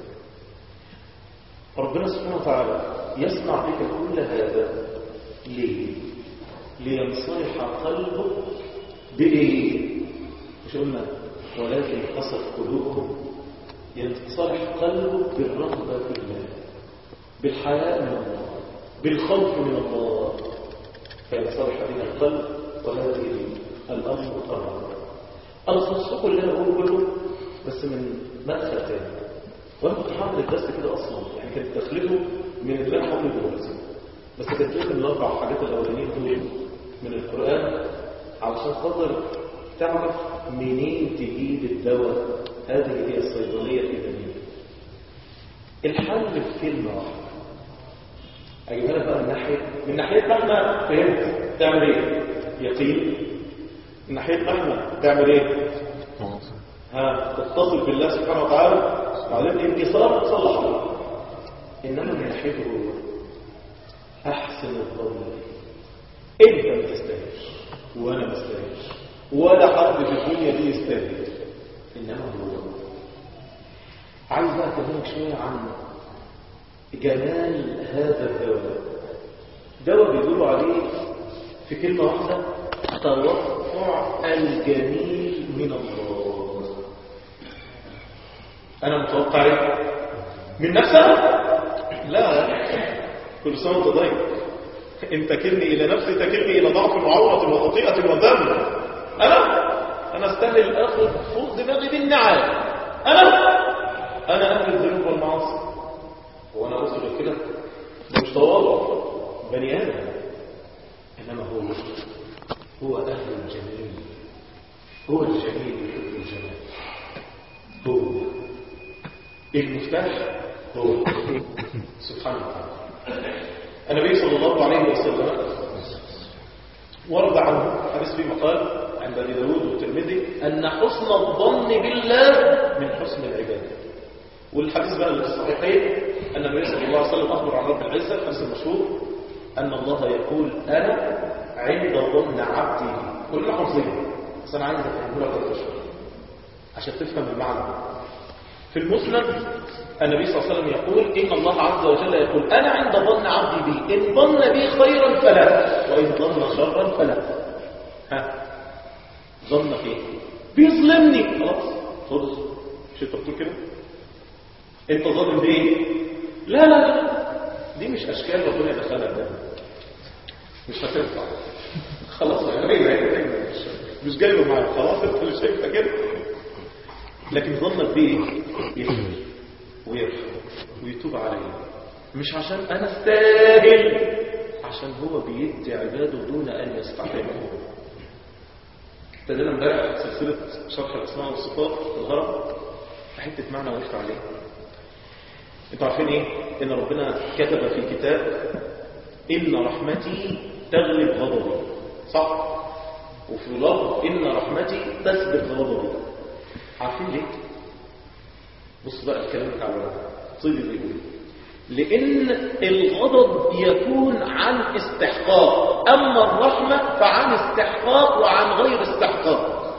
ربنا سبحانه وتعالى يصنع بك كل هذا ليه؟ لينصلح قلبك بإيه؟ مش قلنا ولكن قصد قلوبهم ينصلح قلبك بالرغبة في الله بالحياء من الله بالخوف من الله فينصلح بنا القلب وهذه الأمر الرابع الخصوص اللي أنا بقول كله بس من مدخل تاني وانا كنت هعمل الدرس كده اصلا يعني كانت دخلته من الله حول دلوقتي بس كانت لازم الاربع حاجات الاولانيين دول من القران علشان خاطر تعرف منين تجيب الدواء هذه هي الصيدليه الايمانيه الحل في كلمه واحده اجيبها لك بقى من ناحيه من ناحيتنا احنا فهمت تعمل ايه يقين من ناحيتنا احنا تعمل ايه تواصل ها تتصل بالله سبحانه وتعالى وبعدين انتصار تصلح الله انما من ناحيته هو احسن الظن به انت ما تستاهلش وانا ما استاهلش ولا حد في الدنيا دي يستاهل انما هو عايز بقى اكلمك شويه عن جمال هذا الدواء دواء بيقولوا عليه في كلمه واحده توقع الجميل من الله انا متوقع ايه من نفسها لا كل سنه وانت طيب ان تكلني الى نفسي تكلني الى ضعف وعوره وخطيئه وذنب انا انا استاهل اخذ فوق دماغي بالنعال انا انا اهل الذنوب والمعاصي وانا اوصل كده ده مش تواضع بني ادم انما هو هو اهل الجميل هو الجميل يحب الجمال هو المفتاح هو سبحانه وتعالى النبي صلى الله عليه وسلم ورد عنه حديث في مقال عند ابي داود والترمذي ان حسن الظن بالله من حسن العباده والحديث بقى اللي في الصحيحين ان النبي صلى الله عليه وسلم اخبر عن رب العزه الحديث المشهور ان الله يقول انا عند ظن عبدي بي كلنا حافظين بس انا عايز افهمه لك اكتر شويه عشان تفهم المعنى في المسند النبي صلى الله عليه وسلم يقول إن الله عز وجل يقول أنا عند ظن عبدي بي إن ظن بي خيرا فلا وإن ظن شرا فلا ها ظن فيه بيظلمني خلاص خلص مش انت بتقول كده انت ظالم بيه لا لا لا دي مش اشكال ربنا يدخلها ده مش هتنفع خلاص يعني مش مش جايبه معايا خلاص انت اللي شايفها كده لكن ظنك بيه يغفر ويرحم ويتوب عليه مش عشان انا استاهل عشان هو بيدي عباده دون ان يستحقوا ابتدينا امبارح سلسله شرح الاسماء والصفات في الهرم حته معنى وقفت عليه انتوا عارفين ايه ان ربنا كتب في كتاب ان رحمتي تغلب غضبي صح وفي لفظ ان رحمتي تسبق غضبي عارفين ليه بص بقى الكلام بتاع الولد صيدي بيقول لان الغضب يكون عن استحقاق اما الرحمه فعن استحقاق وعن غير استحقاق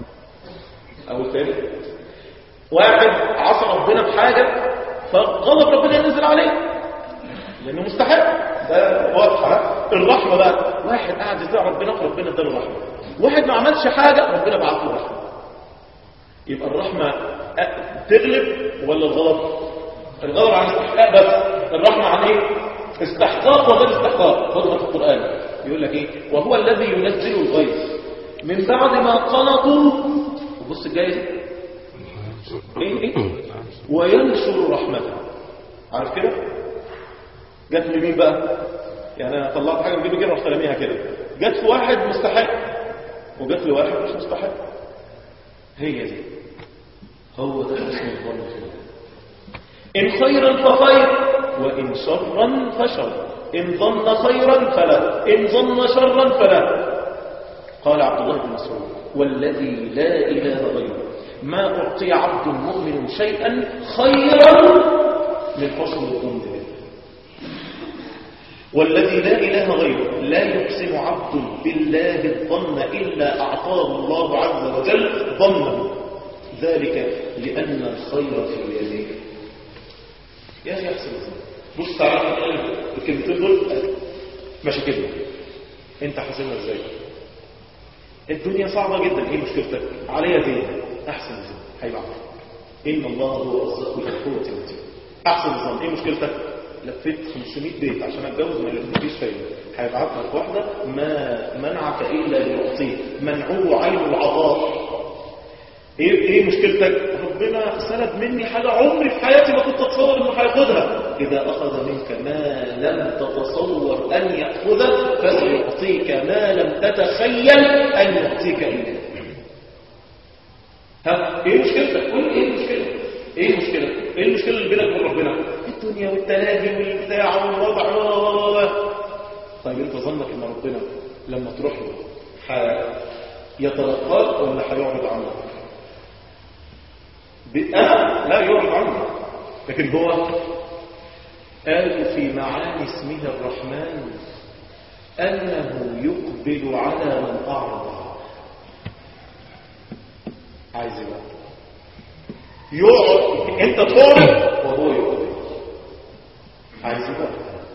او تاني واحد عصى ربنا بحاجه فغضب ربنا ينزل عليه لانه مستحق ده واضحه الرحمه بقى واحد قاعد يطيع ربنا فربنا اداله رحمه واحد ما عملش حاجه ربنا بعت له رحمه يبقى الرحمة تغلب ولا الغضب الغضب عن استحقاق بس الرحمة عن ايه استحقاق وغير استحقاق خذها في القرآن يقول لك ايه وهو الذي ينزل الغيث من بعد ما قنطوا وبص الجاي ايه ايه وينشر رحمته عارف كده جت لمين بقى يعني انا طلعت حاجه من جيبي كده رحت راميها كده جت في واحد مستحق وجت لواحد مش مستحق هي دي هو ده حسن الظن في الله إن خيرا فخير وإن شرا فشر إن ظن خيرا فلا إن ظن شرا فلا قال عبد الله بن مسعود والذي لا إله غيره ما أعطي عبد مؤمن شيئا خيرا من حسن الظن به والذي لا إله غيره لا يقسم عبد بالله الظن إلا أعطاه الله عز وجل ظنه ذلك لأن الخير في يديك يا أخي أحسن الظن بص تعالى الآن الكلمتين دول مشاكلنا أنت حاسبها إزاي الدنيا صعبة جدا إيه مشكلتك عليها دين أحسن الظن هيبقى إن الله هو الرزاق ذو القوة المتين أحسن الظن إيه مشكلتك لفيت 500 بيت عشان اتجوز ما مفيش فايده هيبعت لك واحده ما منعك الا ليعطيك منعوه عين العطاء ايه ايه مشكلتك ربنا ربنا سلب مني حاجة عمري في حياتي ما كنت أتصور إنه هياخدها إذا أخذ منك ما لم تتصور أن يأخذه فسيعطيك ما لم تتخيل أن يعطيك إياه ها إيه مشكلتك؟ قول إيه المشكلة؟ إيه المشكلة؟ إيه المشكلة اللي بينك وبين ربنا؟ الدنيا والتلاهي والبتاع والوضع و طيب أنت ظنك إن ربنا لما تروح له يتلقاك ولا هيعرض عنك؟ أنا لا يعرض عنه لكن هو قال في معاني اسمه الرحمن أنه يقبل على من أعرض عايز بقى يقعد انت تعرض وهو يقبل عايز بقى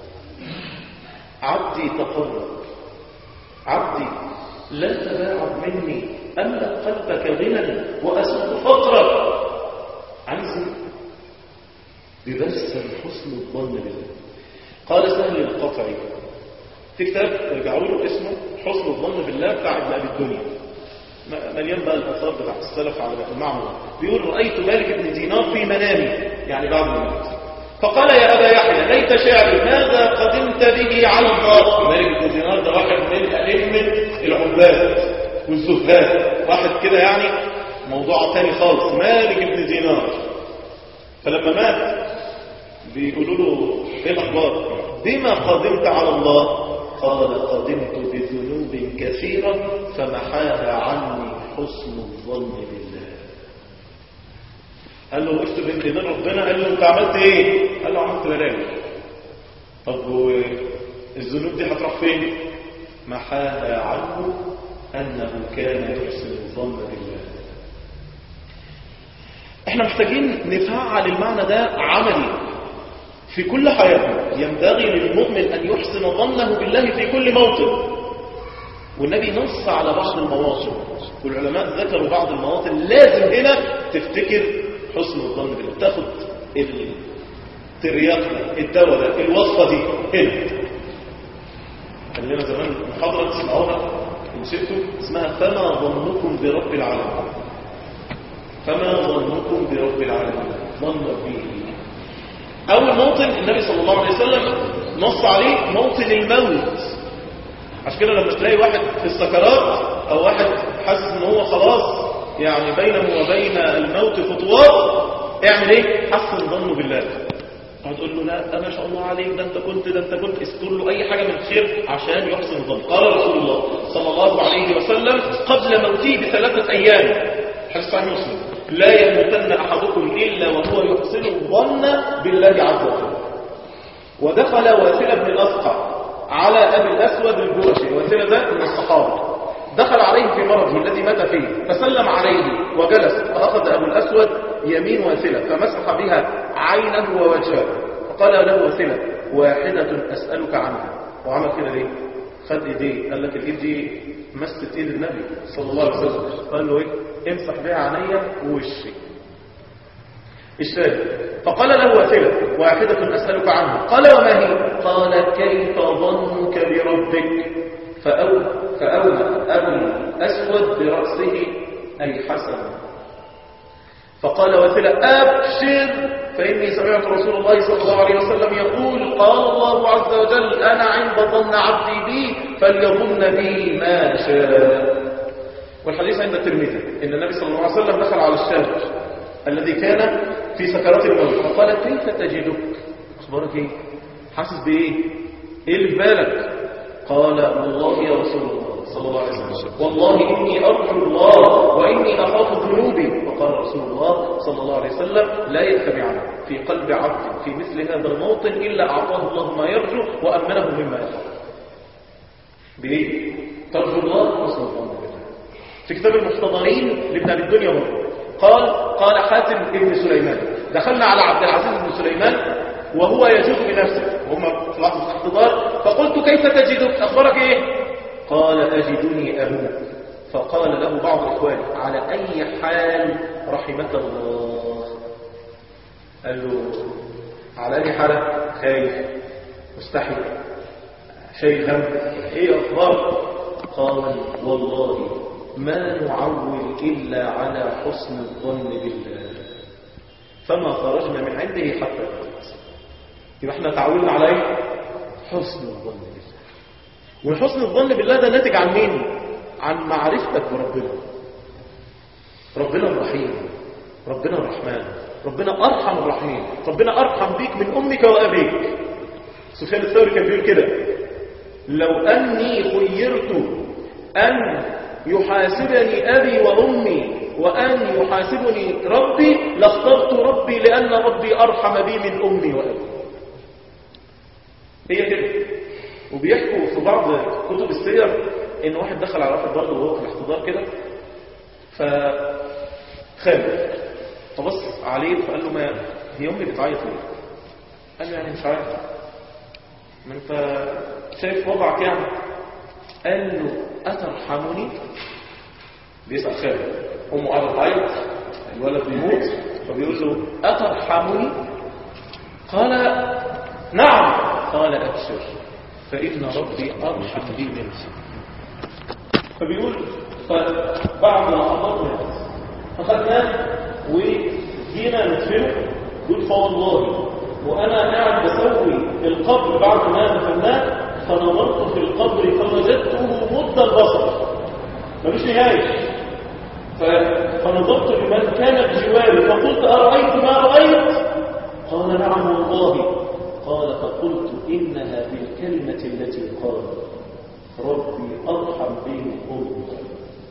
عبدي تقرب عبدي لا تباعد مني أملأ قلبك غنى وأسد فقرا عايز ببس حسن الظن بالله قال سهل القطعي في كتاب رجعوا له اسمه حسن الظن بالله بتاع ابن ابي الدنيا مليان بقى الاثار بتاع السلف على المعنى بيقول رايت مالك بن دينار في منامي يعني بعد ما مات فقال يا ابا يحيى ليت شعري ماذا قدمت به على الله مالك بن دينار ده واحد من ائمه العباد والزهاد واحد كده يعني موضوع تاني خالص مالك بن دينار فلما مات بيقولوا له ايه الاخبار بما قدمت على الله قال قدمت بذنوب كثيرة فمحاها عني حسن الظن بالله قال له وقفت بين ايدين ربنا قال له انت عملت ايه قال له عملت بلاوي طب الذنوب دي هتروح فين محاها عنه انه كان يحسن الظن بالله احنا محتاجين نفعل المعنى ده عملي في كل حياتنا ينبغي للمؤمن أن يحسن ظنه بالله في كل موطن والنبي نص على بعض المواطن والعلماء ذكروا بعض المواطن لازم هنا تفتكر حسن الظن بالله تاخد الترياق ده الدواء ده الوصفة دي هنا كان لنا زمان محاضرة تسمعوها ونسيتوا اسمها فما ظنكم برب العالمين فما ظنكم برب العالمين ظن به أول موطن النبي صلى الله عليه وسلم نص عليه موطن الموت عشان كده لما تلاقي واحد في السكرات أو واحد حاسس ان هو خلاص يعني بينه وبين الموت خطوات اعمل ايه حسن ظنه بالله هتقول له لا ده ما شاء الله عليك ده انت كنت ده انت كنت اذكر له اي حاجه من الخير عشان يحسن الظن قال رسول الله صلى الله عليه وسلم قبل موته بثلاثه ايام حديث صحيح مسلم لا يموتن أحدكم إلا وهو يحسن الظن بالله عز وجل ودخل واسلة بن الأسقع على أبي الأسود الجرشي واسلة ده من الصحابة دخل عليه في مرضه الذي مات فيه فسلم عليه وجلس فأخذ أبو الأسود يمين واسلة فمسح بها عينه ووجهه فقال له واسلة واحدة أسألك عنها وعمل كده ليه خد ايديه قال لك الايد دي مست ايد النبي صلى الله عليه وسلم قال له ايه امسح بها عينيا ووشي الشاهد فقال له واثلة واحدة أسألك عنها قال وما هي قال كيف ظنك بربك فأو فأومى أبو الأسود برأسه أي حسن فقال واثلة أبشر فإني سمعت رسول الله صلى الله عليه وسلم يقول قال الله عز وجل أنا عند ظن عبدي بي فليظن بي ما شاء والحديث عند الترمذي إن النبي صلى الله عليه وسلم دخل على الشاب الذي كان في سكرات الموت فقال كيف تجدك أخبارك إيه حاسس بإيه إيه اللي في بالك قال والله يا رسول الله صلى الله عليه وسلم والله إني أرجو الله وإني أخاف ذنوبي فقال رسول الله صلى الله عليه وسلم لا يتبعنا في قلب عبد في مثل هذا الموطن إلا أعطاه الله ما يرجو وأمنه مما يخاف بإيه ترجو الله حسن الظن بالله في كتاب المحتضرين لابن أبي الدنيا مرة قال قال حاتم ابن سليمان دخلنا على عبد العزيز بن سليمان وهو يجوز بنفسه وهم في لحظة الاحتضار فقلت كيف تجدك أخبارك إيه قال أجدني أموت فقال له بعض إخواني على أي حال رحمك الله قال له على أي حال خايف مستحي شيء هم إيه أخبار قال والله ما نعول إلا على حسن الظن بالله فما خرجنا من عنده حتى نموت يبقى احنا تعودنا على ايه حسن الظن بالله وحسن الظن بالله ده ناتج عن مين عن معرفتك بربنا ربنا الرحيم ربنا الرحمن ربنا ارحم الراحمين ربنا ارحم بيك من امك وابيك سفيان الثوري كان بيقول كده لو اني خيرت ان يحاسبني ابي وامي وان يحاسبني ربي لاخترت ربي لان ربي ارحم بي من امي وابي هي كده وبيحكوا في بعض كتب السير ان واحد دخل على واحد برضه وهو في الاحتضار كده فخاف فبص عليه فقال له ما هي امي بتعيط ليه قال له يعني مش عارف ما انت شايف وضعك يعني قال له اترحمني بيسأل خالد امه قاعده تعيط الولد بيموت فبيقول له اترحمني قال نعم قال ابشر فان ربي ارحم بي منك فبيقول فبعد ما حضرنا فخدناه وجينا ندفنه يقول فوالله وانا قاعد بسوي القبر بعد ما دفناه فنظرت في القبر فوجدته مد البصر مفيش نهايه ف- فنظرت لمن كان بجواري فقلت ارايت ما رايت قال نعم والله قال فقلت انها بالكلمه التي قال ربي ارحم بي من امي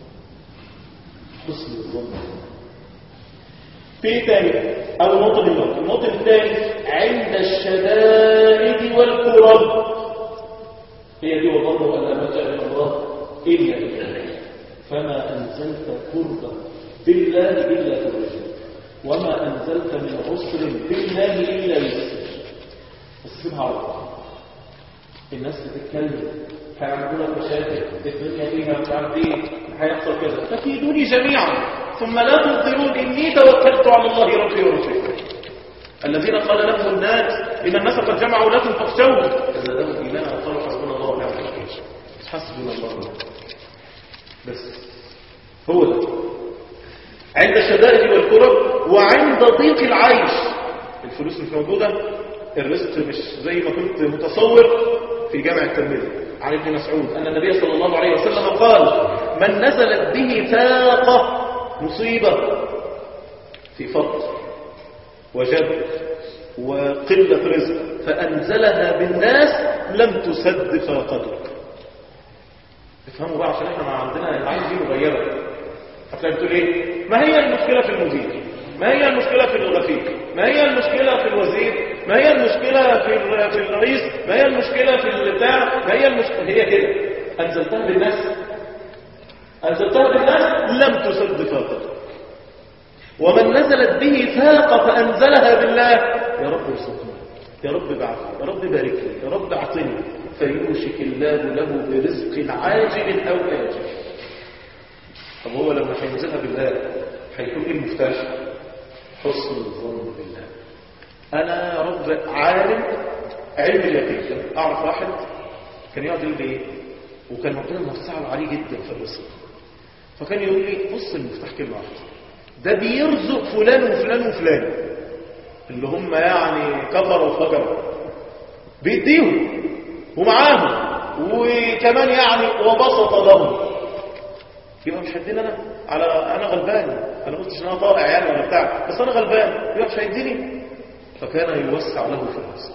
حسن الظن في تاني او النقطه دي النقطه النقطه الثاني عند الشدائد والكرب هي دي والله ولا ملجا الى الله الا بالله فما انزلت كربا بالله الا فرجا وما انزلت من عسر بالله الا يسر بس سيبها على الله الناس بتتكلم كان عندنا مشاكل الدنيا فيها مش عارف ايه هيحصل كذا فكيدوني جميعا ثم لا تنظرون اني توكلت على الله ربي ورسوله الذين قال لهم الناس ان الناس قد جمعوا لكم فاخشوهم فزادهم ايمانا وقالوا حسبنا الله ونعم الوكيل حسبنا الله ونعم الوكيل. بس هو ده عند الشدائد والكرب وعند ضيق العيش الفلوس مش موجودة الرزق مش زي ما كنت متصور في جامع الترمذي عن ابن مسعود أن النبي صلى الله عليه وسلم قال من نزلت به فاقة مصيبة في فقر وجد وقلة رزق فأنزلها بالناس لم تسد فاقته افهموا بقى عشان احنا ما عندنا العين دي مغيرة هتلاقي بتقول ايه ما هي المشكلة في المدير ما هي المشكلة في الغفير ما هي المشكلة في الوزير ما هي المشكلة في الر- في الرئيس ما هي المشكلة في البتاع ما هي المشكلة هي كده أنزلتها للناس أنزلتها للناس لم تسد فاقته ومن نزلت به فاق فأنزلها بالله يا رب ارزقنا يا رب بعث يا رب بارك لي يا رب اعطني فيوشك الله له برزق عاجل أو آجل طب هو لما هينزلها بالله هيكون ايه المفتاح حسن الظن بالله انا يا رب عالم علم اليقين اعرف واحد كان يقعد يقول لي ايه وكان ربنا موسع عليه جدا في الرزق فكان يقول لي بص المفتاح كلمه واحده ده بيرزق فلان وفلان وفلان اللي هم يعني كفروا وفجروا بيديهم ومعاهم وكمان يعني وبسط لهم يبقى مش هيديني انا على انا غلبان انا قلتش ان انا طائع يعني ولا بتاع بس انا غلبان يبقى مش هيديني فكان يوسع له في الرزق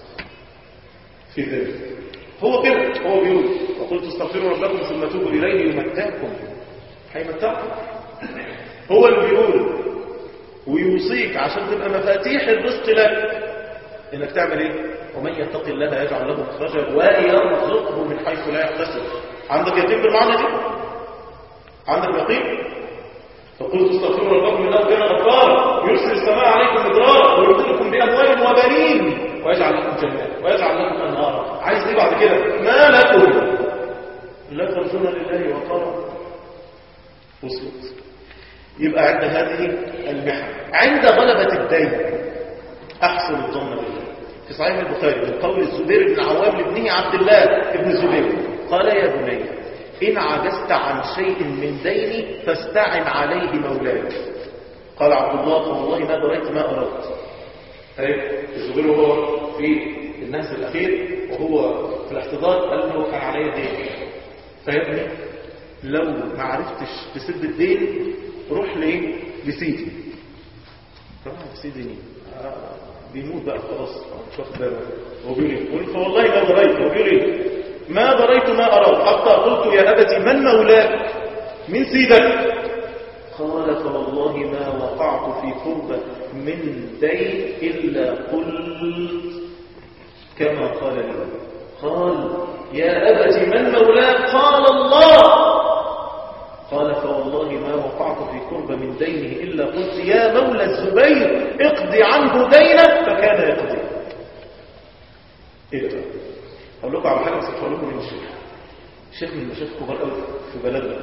في ذلك هو كده هو بيقول وقلت استغفروا ربكم ثم توبوا اليه يمتعكم هيمتعكم هو اللي بيقول ويوصيك عشان تبقى مفاتيح الرزق لك انك تعمل ايه ومن يتق الله يجعل له مخرجا ويرزقه من حيث لا يحتسب عندك يقين بالمعنى دي عندك يقين فقلت استغفروا ربكم انه كان غفارا يرسل السماء عليكم مدرارا ويمددكم باموال وبنين ويجعل لكم جنات ويجعل لكم انهارا عايز ايه بعد كده ما لكم لا ترجون لله وقارا وصلت يبقى عند هذه المحن عند غلبة الدين أحسن الظن بالله في صحيح البخاري من قول الزبير بن عوام لابنه عبد الله ابن الزبير قال يا بني إن عجزت عن شيء من ديني فاستعن عليه مولاك قال عبد الله فوالله ما دريت ما أردت طيب الزبير وهو في النهس الأخير وهو في الاحتضار قال له كان عليا دين فيا ابني لو ما عرفتش تسد الدين روح ليه لسيدي روح لسيدي مين آه، بيموت بقى خلاص مش واخد باله هو بيقول ايه قلت فوالله ما دريت هو بيقول ايه ما دريت ما اراد حتى قلت يا ابتي من مولاك من سيدك قال فوالله ما وقعت في كربة من دين إلا قلت كما قال لي قال يا أبت من مولاك قال الله قال فوالله ما وقعت في كربة من دينه إلا قلت يا مولى الزبير اقضي عنه دينك فكان يقضي ايه ده اقول لكم على حاجه بس اقول لكم من الشيخ شيخ من المشايخ كبار قوي في بلدنا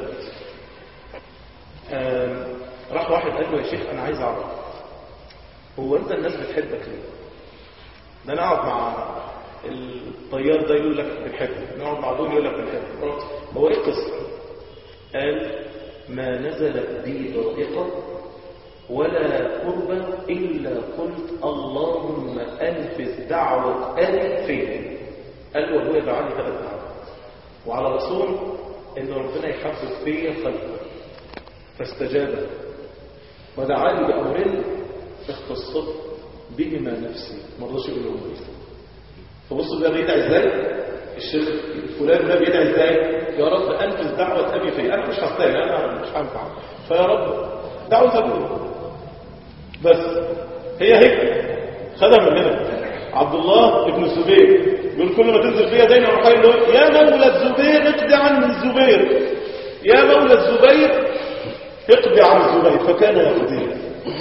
آم، راح واحد قال له يا شيخ انا عايز اعرف هو انت الناس بتحبك ليه ده انا اقعد مع الطيار ده يقول لك بنحبك نقعد مع دول يقول لك بنحبك هو ايه القصه قال ما نزلت بي ضائقه ولا قربة إلا قلت اللهم أنفذ دعوة أبي فيه قال وهو يدعاني ثلاث دعوات وعلى رسول إن ربنا يحفظ فيا خلقه فاستجاب ودعاني بأمرين اختصت بهما نفسي ما رضاش يقول لهم إيه. فبصوا ده بيدعي ازاي الشيخ فلان ده بيدعي ازاي يا رب انفذ دعوه ابي في انا مش هحتاج انا مش هنفع فيا رب دعوه ابي بس هي هيك خدها من هنا عبد الله ابن الزبير يقول كل ما تنزل فيها دايما اروح قايل له يا مولى الزبير اقضي عن الزبير يا مولى الزبير اقضي عن الزبير فكان يقضي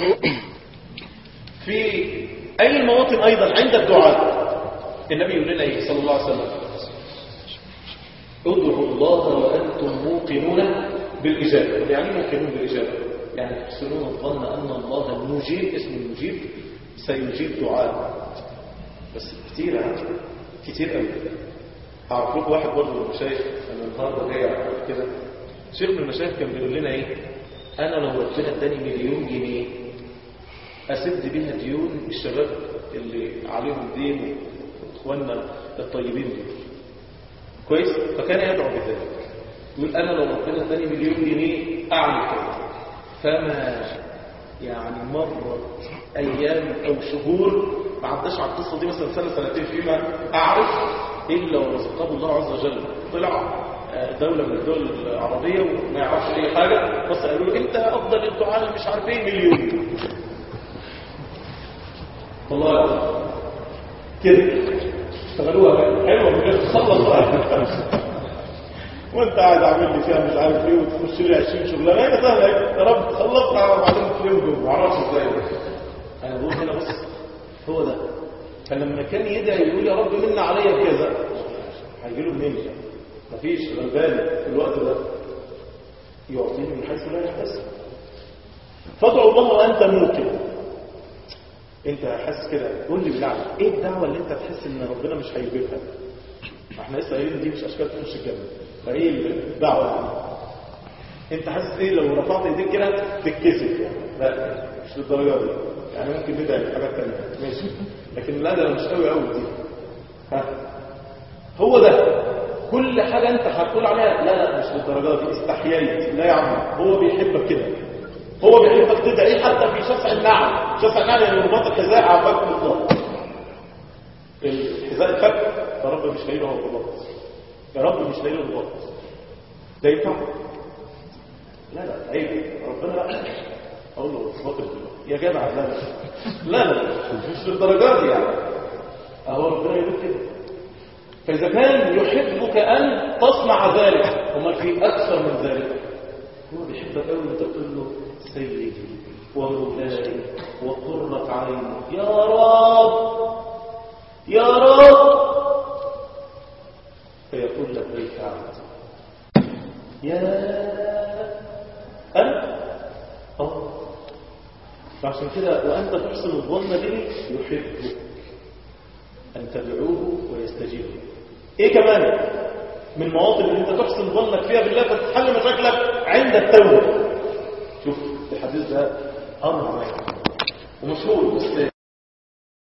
في اي مواطن ايضا عند الدعاء النبي يقول لنا ايه صلى الله عليه وسلم ادعوا الله وانتم موقنون بالاجابه يعني إيه موقنون بالاجابه يعني تحسنون الظن ان الله المجيب اسم المجيب سيجيب دعاء بس كتير ها كتير قوي هعرف لكم واحد برضه من المشايخ انا النهارده جاي اعرف كده شيخ من المشايخ كان بيقول لنا ايه انا لو ربنا اداني مليون جنيه اسد بيها ديون الشباب اللي عليهم دين واخواننا الطيبين دول كويس فكان يدعو بذلك يقول انا لو ربنا اداني مليون جنيه اعمل كده فما يعني مر ايام او شهور ما عداش على القصه دي مثلا سنه سنتين فيما اعرف الا ورزقه الله عز وجل طلع آه، دولة من الدول العربية وما يعرفش أي حاجة بس قالوا له أنت أفضل الدعاء مش عارف إيه مليون والله كده اشتغلوها بقى حلوة من غير تخلص بقى وانت قاعد عامل لي فيها مش عارف ايه وتخش لي 20 شغلانه هي سهله اهي. يا رب خلصنا وبعدين تلاقيهم دول ما اعرفش ازاي انا بقول هنا بص هو ده فلما كان يدعي يقول يا رب من عليا بكذا هيجي له منين مفيش غلبان في الوقت ده يعطيني من حيث لا يحتسب فادعوا الله وانت موقن انت حاسس كده قول لي بالله ايه الدعوه اللي انت تحس ان ربنا مش هيجيبها احنا لسه قايلين دي مش اشكال تخش الجنه فايه الدعوه دي انت حاسس ايه لو رفعت ايديك كده تتكسف يعني لا مش للدرجه دي يعني ممكن ندعي حاجات ثانيه ماشي لكن لا ده مش قوي قوي دي ها هو ده كل حاجه انت هتقول عليها لا لا مش للدرجه دي استحييت لا يا عم هو بيحبك كده هو بيحبك تدعي حتى في شفع النعل شفع النعل يعني رباط الحذاء عباك بالظبط الحذاء الفك يا رب مش لاقي له رباط يا رب مش لاقي له رباط ده ينفع لا لا عيب ربنا لا اقول له رباط يا جدع لا لا لا لا مش للدرجات دي يعني اهو ربنا يقول كده فاذا كان يحبك ان تصنع ذلك وما في اكثر من ذلك هو بيحبك قوي وانت تقول له سيدي ومولاي وقرة عيني يا رب يا رب فيقول لك بيت عبد يا أنت أه فعشان كده وأنت تحسن الظن به يحبك أن تدعوه ويستجيب إيه كمان من مواطن اللي أنت تحسن ظنك فيها بالله فتتحل مشاكلك عند التوبة شوف الحديث ده أمر ومشهور بس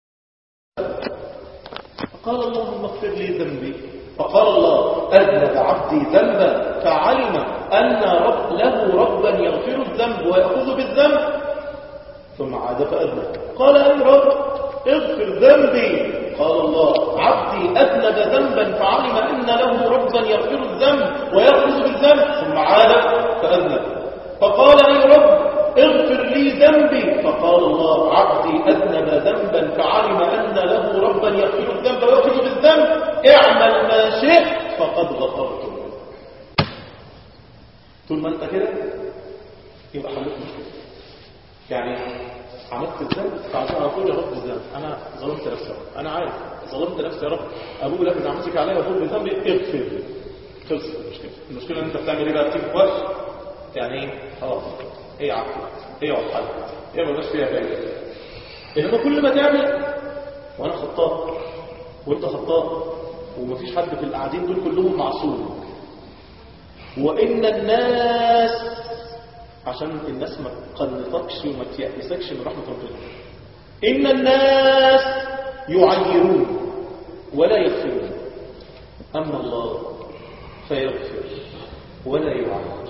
قال اللهم اغفر لي ذنبي فقال الله أذنب عبدي ذنبا فعلم أن رب له ربا يغفر الذنب ويأخذ بالذنب ثم عاد فأذنب قال أي رب اغفر ذنبي قال الله عبدي أذنب ذنبا فعلم أن له ربا يغفر الذنب ويأخذ بالذنب ثم عاد فأذنب فقال أي رب اغفر لي ذنبي فقال الله عبدي أذنب ذنبا فعلم أن له ربا يغفر الذنب ويأخذ بالذنب اعمل ما شئت فقد غفرت لك طول ما انت كده يبقى حلت مشكلة يعني عملت الذنب فعشان اقول يا رب الذنب انا ظلمت نفسي يا رب انا عارف ظلمت نفسي يا رب ابوه لك نعمتك عليا وابوه بذنبي اغفر لي خلصت المشكله المشكله ان انت بتعمل ايه بقى بتيجي في وقت يعني ايه خلاص ايه عقل ايه وحل ايه ما بقاش فيها فايده انما كل ما تعمل وانا خطاط وانت خطاط ومفيش حد في القاعدين دول كلهم معصوم وان الناس عشان الناس ما تقنطكش وما تيأسكش من رحمة ربنا إن الناس يعيرون ولا يغفرون أما الله فيغفر ولا يعير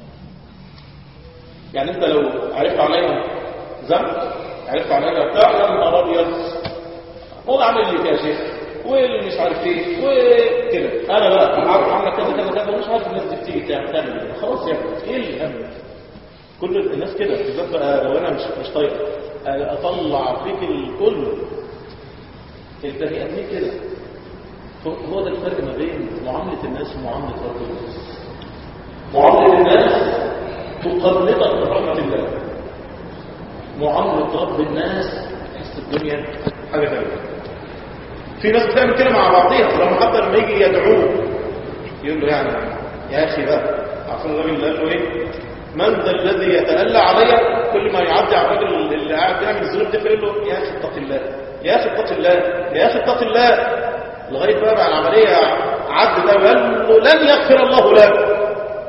يعني أنت لو عرفت علينا ذنب عرفت علينا بتاع يا نهار أبيض هو عامل لي كده شيخ واللي مش عارف ايه وكده انا بقى عارف عنك كذا كذا كذا ومش عارف الناس دي بتيجي تعمل ايه خلاص يا ابني ايه اللي هم كل الناس كده بالذات بقى لو انا مش مش طايق اطلع فيك الكل البني ادمين كده هو ده الفرق ما بين معامله الناس ومعامله ربنا معامله الناس تقربك من رحمه الله معامله رب الناس تحس الدنيا حاجه ثانيه في ناس بتعمل كده مع بعضيها لما حتى لما يجي يدعوه يقول له يعني يا اخي بقى عارفين الراجل اللي قال له ايه من ذا الذي يتألى علي كل ما يعدي على الراجل اللي قاعد بيعمل الذنوب ده يقول له يا اخي اتق الله يا اخي اتق الله يا اخي اتق الله لغايه بقى, بقى العمليه عدت ده وقال له لن يغفر الله لك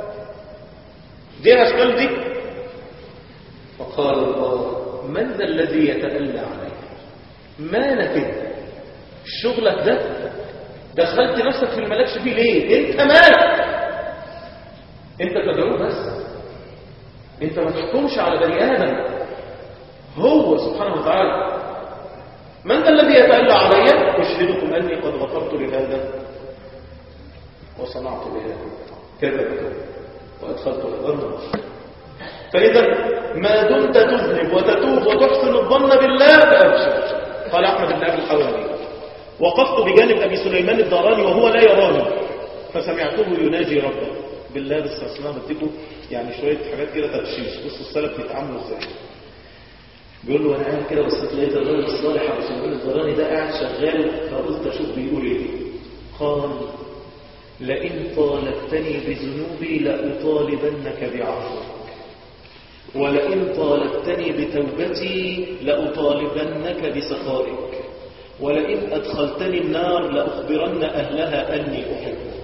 دي الاشكال دي فقال الله من ذا الذي يتألى علي ما لك شغلك ده دخلت نفسك في الملكش فيه ليه انت مالك انت تدعوه بس انت ما تحكمش على بني ادم هو سبحانه وتعالى من ذا الذي يتألى علي أشهدكم أني قد غفرت لهذا وصنعت بهذا كذا كذا وأدخلت الظن فإذا ما دمت تذنب وتتوب وتحسن الظن بالله فأبشر قال أحمد بن أبي الحواري وقفت بجانب أبي سليمان الداراني وهو لا يراني فسمعته يناجي ربه بالله بس أصلا بديكم يعني شوية حاجات كده تبشيش بصوا السلف بيتعاملوا ازاي بيقول له انا قاعد كده بس لقيت الراجل الصالح ابو سليمان الدراني ده قاعد شغال فقلت اشوف بيقول ايه قال لئن طالبتني بذنوبي لأطالبنك بعفوك ولئن طالبتني بتوبتي لأطالبنك بسخائك ولئن أدخلتني النار لأخبرن أهلها أني أحبك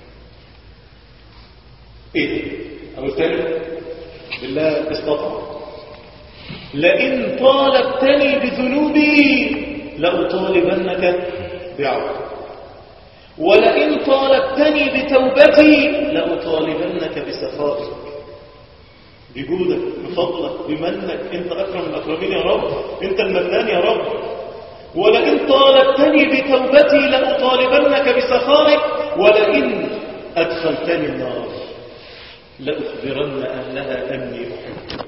إيه أو الثالث بالله استطع لئن طالبتني بذنوبي لأطالبنك بعفو ولئن طالبتني بتوبتي لأطالبنك بسخائك بجودك بفضلك بمنك انت أكرم الأكرمين يا رب انت المنان يا رب ولئن طالبتني بتوبتي لأطالبنك بسخائك ولئن أدخلتني النار لأخبرن أهلها أني أحبك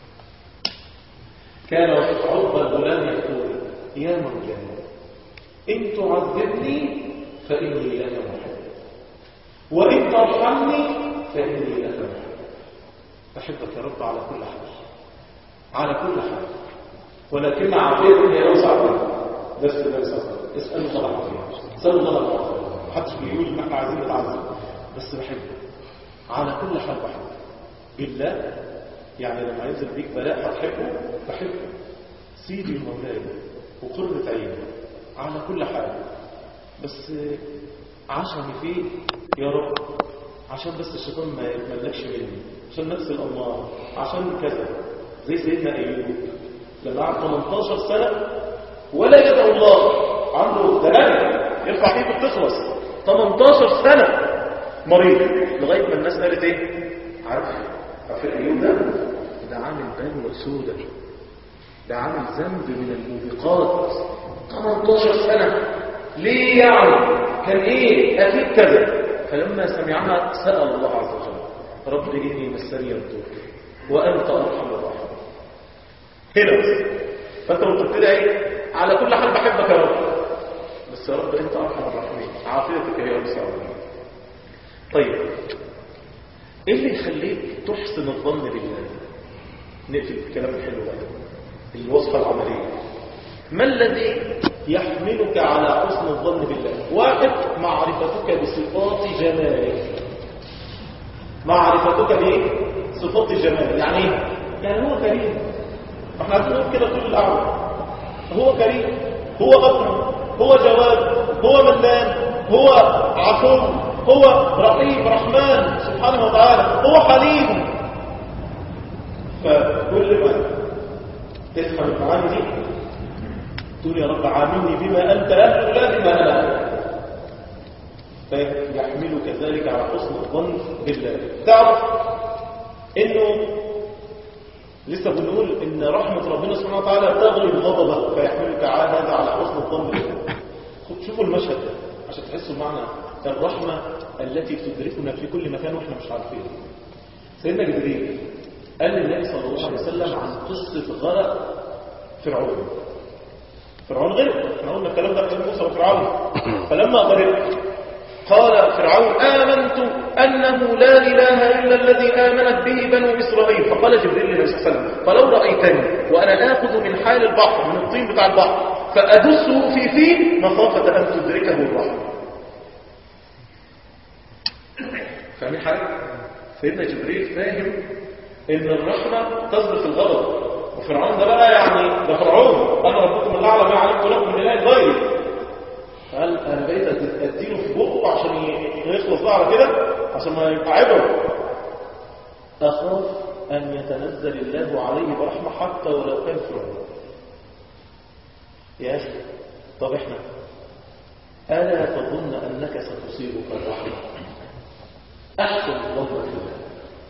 كان عقبة الغلام يقول يا مولاي إن تعذبني فإني لك محب وإن ترحمني فإني لك محب أحبك يا رب على كل حال على كل حال ولكن عافيتني يوسع بها بس ده يوسع اسألوا الله العافية اسألوا الله العافية محدش بيقول إن احنا عايزين نتعذب بس بحبك على كل حال بحبك بالله يعني لما ينزل بيك بلاء هتحبه بحبه سيدي مولاي وقرة عيني على كل حال بس عشمي فيه يا رب عشان بس الشيطان ما يتملكش مني عشان نفس الأمار عشان كذا زي سيدنا أيوب لما قعد 18 سنة ولا يدعو الله عنده دلالة يرفع ايده بتخلص 18 سنة مريض لغاية ما الناس قالت ايه عارف عارف الايوب ده ده عامل بلوى سودة ده عامل ذنب من الموبقات 18 سنة ليه يعني كان ايه اكيد كذا فلما سمعها سأل الله عز وجل رب إني مسني الضر وأنت أرحم الراحمين هنا بس فأنت لو تبتدي ايه على كل حال بحبك يا رب بس يا رب أنت أرحم الراحمين عافيتك هي أوسع طيب ايه اللي يخليك تحسن الظن بالله نقفل الكلام الحلو بقى الوصفة العملية ما الذي يحملك على حسن الظن بالله واحد معرفتك بصفات جماله معرفتك بصفات جماله يعني ايه يعني هو كريم احنا عايزين نقول كده طول الاعمار هو كريم هو غفور هو جواد هو منان هو عفو هو رحيم رحمن سبحانه وتعالى هو حليم فكل ما تفهم المعاني دي تقول يا رب عاملني بما أنت أهل لا بما أنا أهل فيحملك ذلك على حسن الظن بالله تعرف انه لسه بنقول ان رحمة ربنا سبحانه وتعالى تغلب غضبه فيحملك على هذا على حسن الظن بالله شوفوا المشهد ده عشان تحسوا معنى الرحمة التي تدركنا في كل مكان واحنا مش عارفين سيدنا جبريل قال للنبي صلى الله عليه وسلم عن قصة غرق فرعون فرعون غرق احنا قلنا الكلام ده في موسى وفرعون فلما غرق قال فرعون آمنت أنه لا إله إلا الذي آمنت به بنو إسرائيل فقال جبريل للنبي صلى الله عليه وسلم فلو رأيتني وأنا آخذ من حال البحر من الطين بتاع البحر فأدسه في فيه مخافة أن تدركه الرحمة فاهمين حاجة؟ سيدنا جبريل فاهم ان الرحمة تصدق الغضب وفرعون ده بقى يعني ده فرعون انا ربكم الاعلى ما علمت لكم من اله غيري قال انا بقيت اديله في بقه عشان يخلص بقى على كده عشان ما يبقى عبره اخاف ان يتنزل الله عليه برحمه حتى ولو كان فرعون يا اخي طب احنا الا تظن انك ستصيبك الرحمه احسن الظن بالله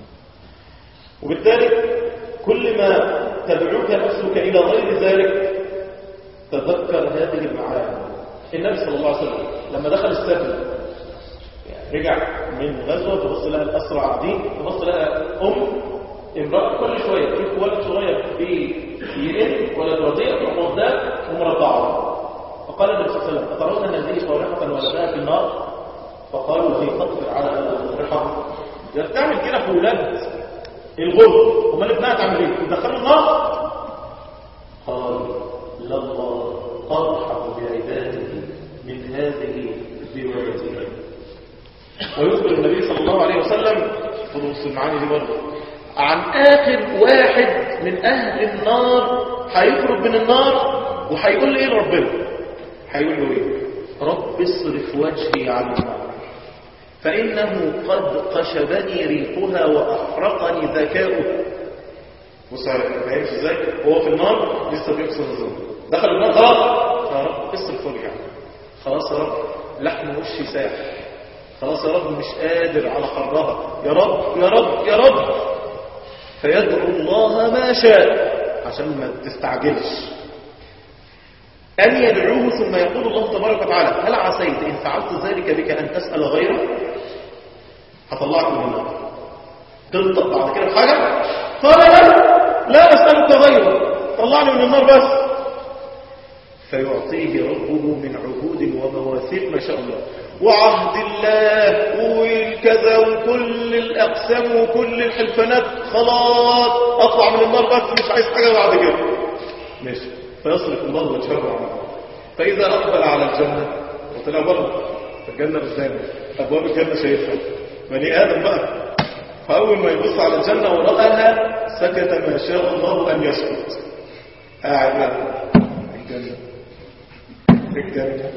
وبالتالي كل ما تدعوك نفسك إلى غير ذلك تذكر هذه المعاني النبي صلى الله عليه وسلم لما دخل السفن يعني رجع من غزوة تبص لها الأسرع عدين تبص لها أم امرأة كل شوية تشوف ولد صغير بيئن ولد رضيع تروح واخداه ومرضعه فقال النبي صلى الله عليه وسلم أترون أن هذه صالحة ولدها في النار فقالوا في خطر على الرحم تعمل كده في ولاد الغل امال ابنها تعمل ايه تدخلوا النار قال لا الله ارحم بعباده من هذه بولده ويخبر النبي صلى الله عليه وسلم فضوص المعاني دي برضه عن اخر واحد من اهل النار هيخرج من النار وهيقول له ايه لربنا هيقول له ايه رب اصرف وجهي عن النار فإنه قد قشبني ريقها وأحرقني ذكاؤه بص على فاهمش ازاي هو في النار لسه بيكسر الظلم دخل النار خلاص يا رب اصرف وجهي خلاص يا رب لحم وشي ساح خلاص يا رب مش قادر على حرها يا رب يا رب يا رب فيدعو الله ما شاء عشان ما تستعجلش أن يدعوه ثم يقول الله تبارك وتعالى هل عسيت إن فعلت ذلك بك أن تسأل غيره هطلعك من النار تنطق بعد كده بحاجة قال لا لا أسألك غيره طلعني من النار بس فيعطيه ربه من عهود ومواثيق ما شاء الله وعهد الله والكذا وكل الأقسام وكل الحلفانات خلاص أطلع من النار بس مش عايز حاجة بعد كده ماشي فيصرف الله وجهه عنه فإذا أقبل على الجنة وطلع بره الجنة قدامه أبواب الجنة شايفها بني آدم بقى فأول ما يبص على الجنة ورآها سكت ما شاء الله أن يسكت قاعد بقى الجنة الجنة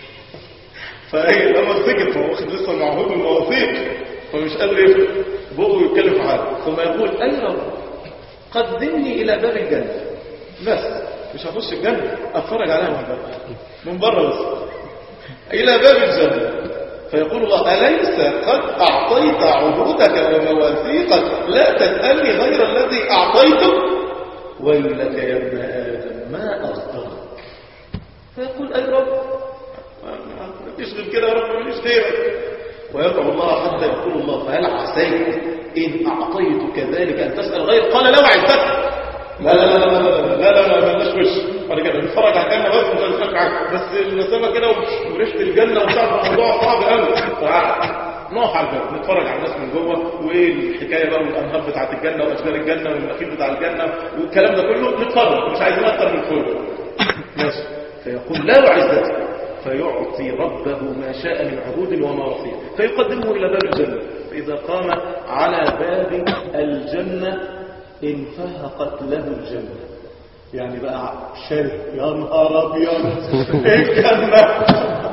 فأي لما سكت هو واخد لسه معهود المواثيق فمش قادر يفهم بقه يتكلم في حاله ثم يقول أي رب قدمني إلى باب الجنة بس مش هخش الجنة اتفرج عليها من بره من بره بس إلى باب الجنة فيقول الله أليس قد أعطيت عهودك ومواثيقك لا تسألني غير الذي أعطيته ويلك يا ابن آدم ما أصدرك فيقول أي رب مفيش غير كده يا رب مفيش غيرك ويدعو الله حتى يقول الله فهل عسيت إن أعطيتك ذلك أن تسأل غير قال لا وعزتك لا لا لا لا لا لا لا لا مالناش وش بعد كده نتفرج على الجنة بس مش هنتفرج على بس المسافة كده وريحة الجنة وبتاع الموضوع صعب قوي نقف على الجنة نتفرج على الناس من جوه وايه الحكاية بقى والأنهار بتاعت الجنة وأشجار الجنة والنخيل بتاع الجنة والكلام ده كله نتفرج مش عايزين أكتر من فرجة ماشي فيقول لا وعزتك فيعطي ربه ما شاء من عهود ومواثيق فيقدمه إلى باب الجنة فإذا قام على باب الجنة انفهقت له الجنة يعني بقى شارع يا نهار ابيض الجنة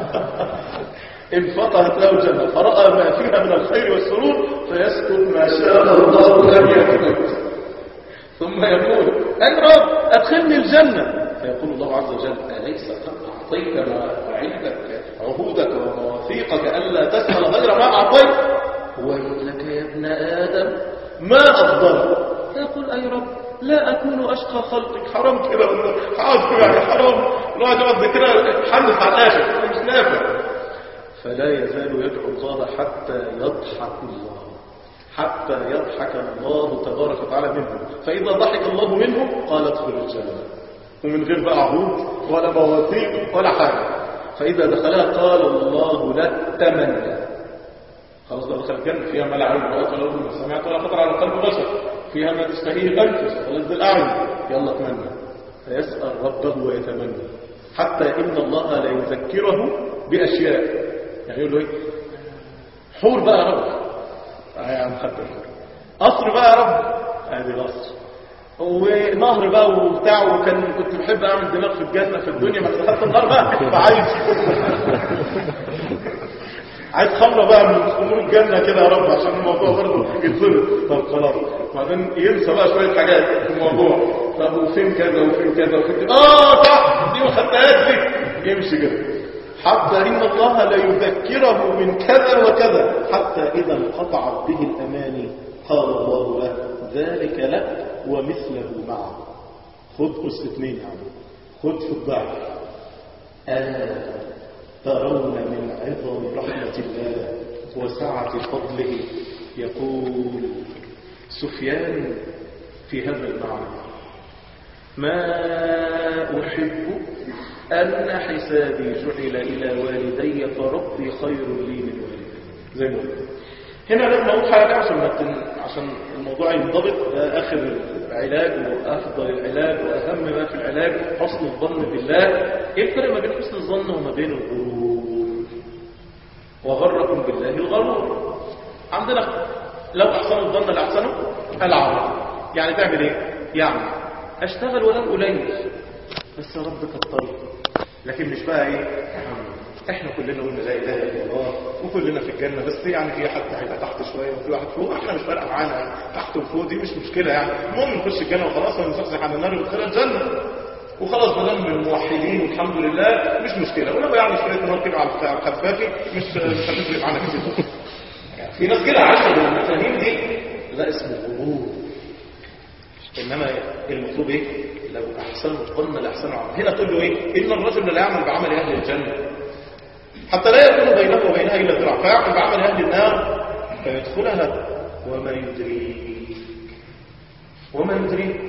انفطرت له الجنة فرأى ما فيها من الخير والسرور فيسكت ما شاء الله لم يكن ثم يقول أي رب أدخلني الجنة فيقول الله عز وجل أليس قد أعطيك ما وعدك عهودك ومواثيقك ألا تسأل غير ما أعطيت ويلك يا ابن آدم ما أفضل يقول أي رب لا أكون أشقى خلقك حرام كده حرام يعني حرام الواحد يقعد كده يتحنس على الآخر مش نافع فلا يزال يدعو الله حتى يضحك الله حتى يضحك الله تبارك وتعالى منه فإذا ضحك الله منه قال ادخل الجنة ومن غير بقى عهود ولا مواثيق ولا حاجة فإذا دخلها قال الله لا تمنى خلاص بقى دخل الجنة فيها ما لا عين رأت ولا أذن سمعت ولا خطر على قلب بشر فيها ما تشتهيه الأنفس ولذ الأعين يلا اتمنى فيسأل ربه ويتمنى حتى إن الله لا يذكره بأشياء يعني يقول له ايه حور بقى يا رب اه يا عم خدت قصر بقى يا رب ادي قصر ونهر بقى وبتاع وكان كنت بحب اعمل دماغ في الجنه في الدنيا ما دخلت النار بقى فعايز عايز خمره بقى من خمور الجنه كده يا رب عشان الموضوع برضه يتظبط طب خلاص وبعدين ينسى بقى شويه حاجات في الموضوع طب وفين كذا وفين كذا وفين كذا اه صح دي ما خدتهاش دي يمشي كده حتى إن الله لا يذكره من كذا وكذا حتى إذا انقطعت به الأماني قال الله له ذلك لك ومثله معه خذ أس اثنين يعني خذ في الضعف آه ترون من عظم رحمة الله وسعة فضله يقول سفيان في هذا المعنى ما أحب أن حسابي جعل إلى والدي فربي خير لي من والدي زي ما قلت هنا لازم أقول حاجة عشان متن... عشان الموضوع ينضبط ده آخر العلاج وأفضل العلاج وأهم ما في العلاج حسن الظن بالله إيه الفرق ما بين حسن الظن وما بين الغرور وغركم بالله الغرور عندنا لو أحسن الظن لأحسنه العمل يعني تعمل إيه؟ يعني أشتغل ولو قليل بس يا رب كتر لكن مش بقى ايه احنا كلنا قلنا لا اله الا الله وكلنا في الجنه بس يعني في حد هيبقى تحت شويه وفي واحد فوق احنا مش فارقه معانا تحت وفوق دي مش مشكله يعني المهم نخش الجنه وخلاص ونزحزح عن النار وندخل الجنه وخلاص ما دام الموحدين والحمد لله مش مشكله ولو يعني شويه نار كده على الخفافي مش مش هتفرق معانا كتير يعني في ناس كده عايشه بالمفاهيم دي لا اسمه غرور انما المطلوب ايه لو احسنوا الظن لاحسنوا عمل هنا تقول له ايه ان الرجل لا يعمل بعمل اهل الجنه حتى لا يكون بينه وبينها الا ذراع فيعمل بعمل اهل النار فيدخلها وما يدريك وما يدريك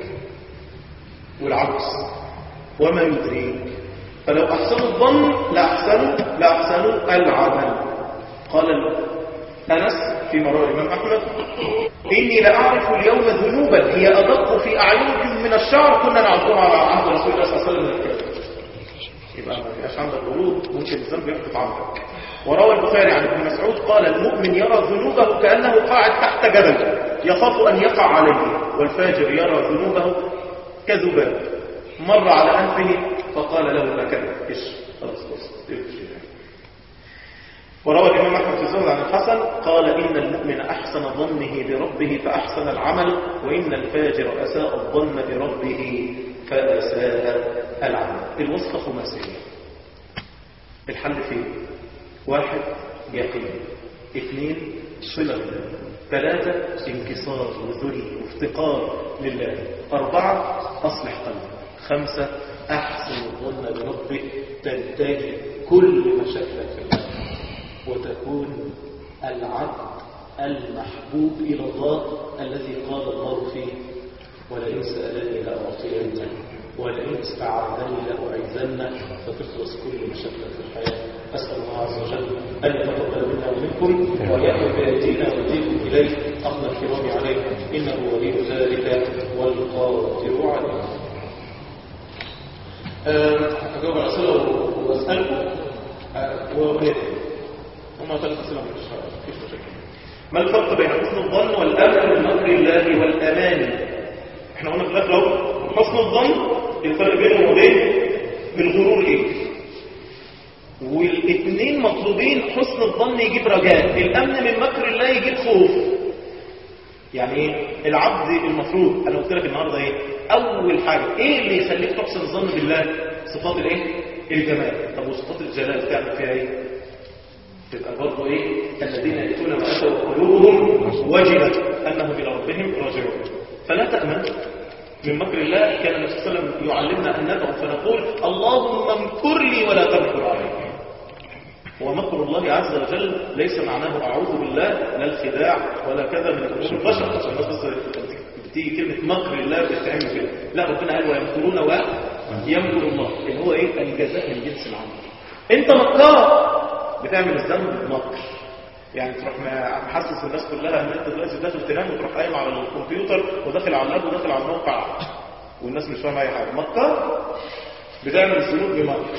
والعكس وما يدريك فلو احسنوا الظن لاحسنوا لاحسنوا العمل قال انس في مروى الامام احمد إني لأعرف اليوم ذنوبا هي أدق في أعينكم من الشعر كنا نعرضها على عهد رسول الله صلى الله عليه وسلم يبقى ما فيهاش عندك غرور ممكن الذنب يخطف عندك وروى البخاري عن ابن مسعود قال المؤمن يرى ذنوبه كأنه قاعد تحت جبل يخاف أن يقع عليه والفاجر يرى ذنوبه كذباب مر على أنفه فقال له هكذا إيش خلاص خلاص وروى الإمام أحمد في الزهد عن الحسن قال إن المؤمن أحسن ظنه بربه فأحسن العمل وإن الفاجر أساء الظن بربه فأساء العمل الوصفة خماسية الحل فيه واحد يقين اثنين صلة بالله ثلاثة انكسار وذل وافتقار لله أربعة أصلح قلبك خمسة أحسن الظن بربك تنتهي كل مشاكلك في الله وتكون العبد المحبوب إلى الله الذي قال الله فيه ولئن سألني لأعطينه ولئن استعاذني لأعيذنه فتخلص كل مشاكل في الحياة أسأل الله عز وجل أن يتقبل منا ومنكم ويأتي بأيدينا ويديكم إليه أخذ الكرام عليه إنه ولي ذلك والقادر عليه أجاوب على أسئلة وأسألكم وأولادي هم ثلاث أسئلة مش فيش مشاكل ما الفرق بين حسن الظن والأمن من مكر الله والأمان احنا قلنا في الآخر لو حسن الظن الفرق بينه وبين الغرور ايه والاثنين مطلوبين حسن الظن يجيب رجاء الأمن من مكر الله يجيب خوف يعني ايه العبد المفروض انا قلت لك النهارده ايه اول حاجه ايه اللي يخليك تحسن الظن بالله صفات الايه الجمال طب وصفات الجلال تعمل فيها ايه تبقى برضه ايه الذين ياتون ما اتوا قلوبهم وجلت انهم الى ربهم راجعون فلا تامن من مكر الله كان النبي صلى الله عليه وسلم يعلمنا ان ندعو فنقول اللهم امكر لي ولا تمكر علي ومكر الله عز وجل ليس معناه اعوذ بالله لا الخداع ولا كذا من امور البشر عشان الناس بس بتيجي كلمه مكر الله بتتعمل كده لا ربنا قال ويمكرون ويمكر الله اللي هو ايه الجزاء من جنس العمل انت مكار بتعمل الذنب مكر يعني تروح محسس الناس كلها ان انت دلوقتي داخل تنام وتروح قايم على الكمبيوتر وداخل على اللاب وداخل على الموقع والناس مش فاهمه اي حاجه مكر بتعمل الذنوب بمكر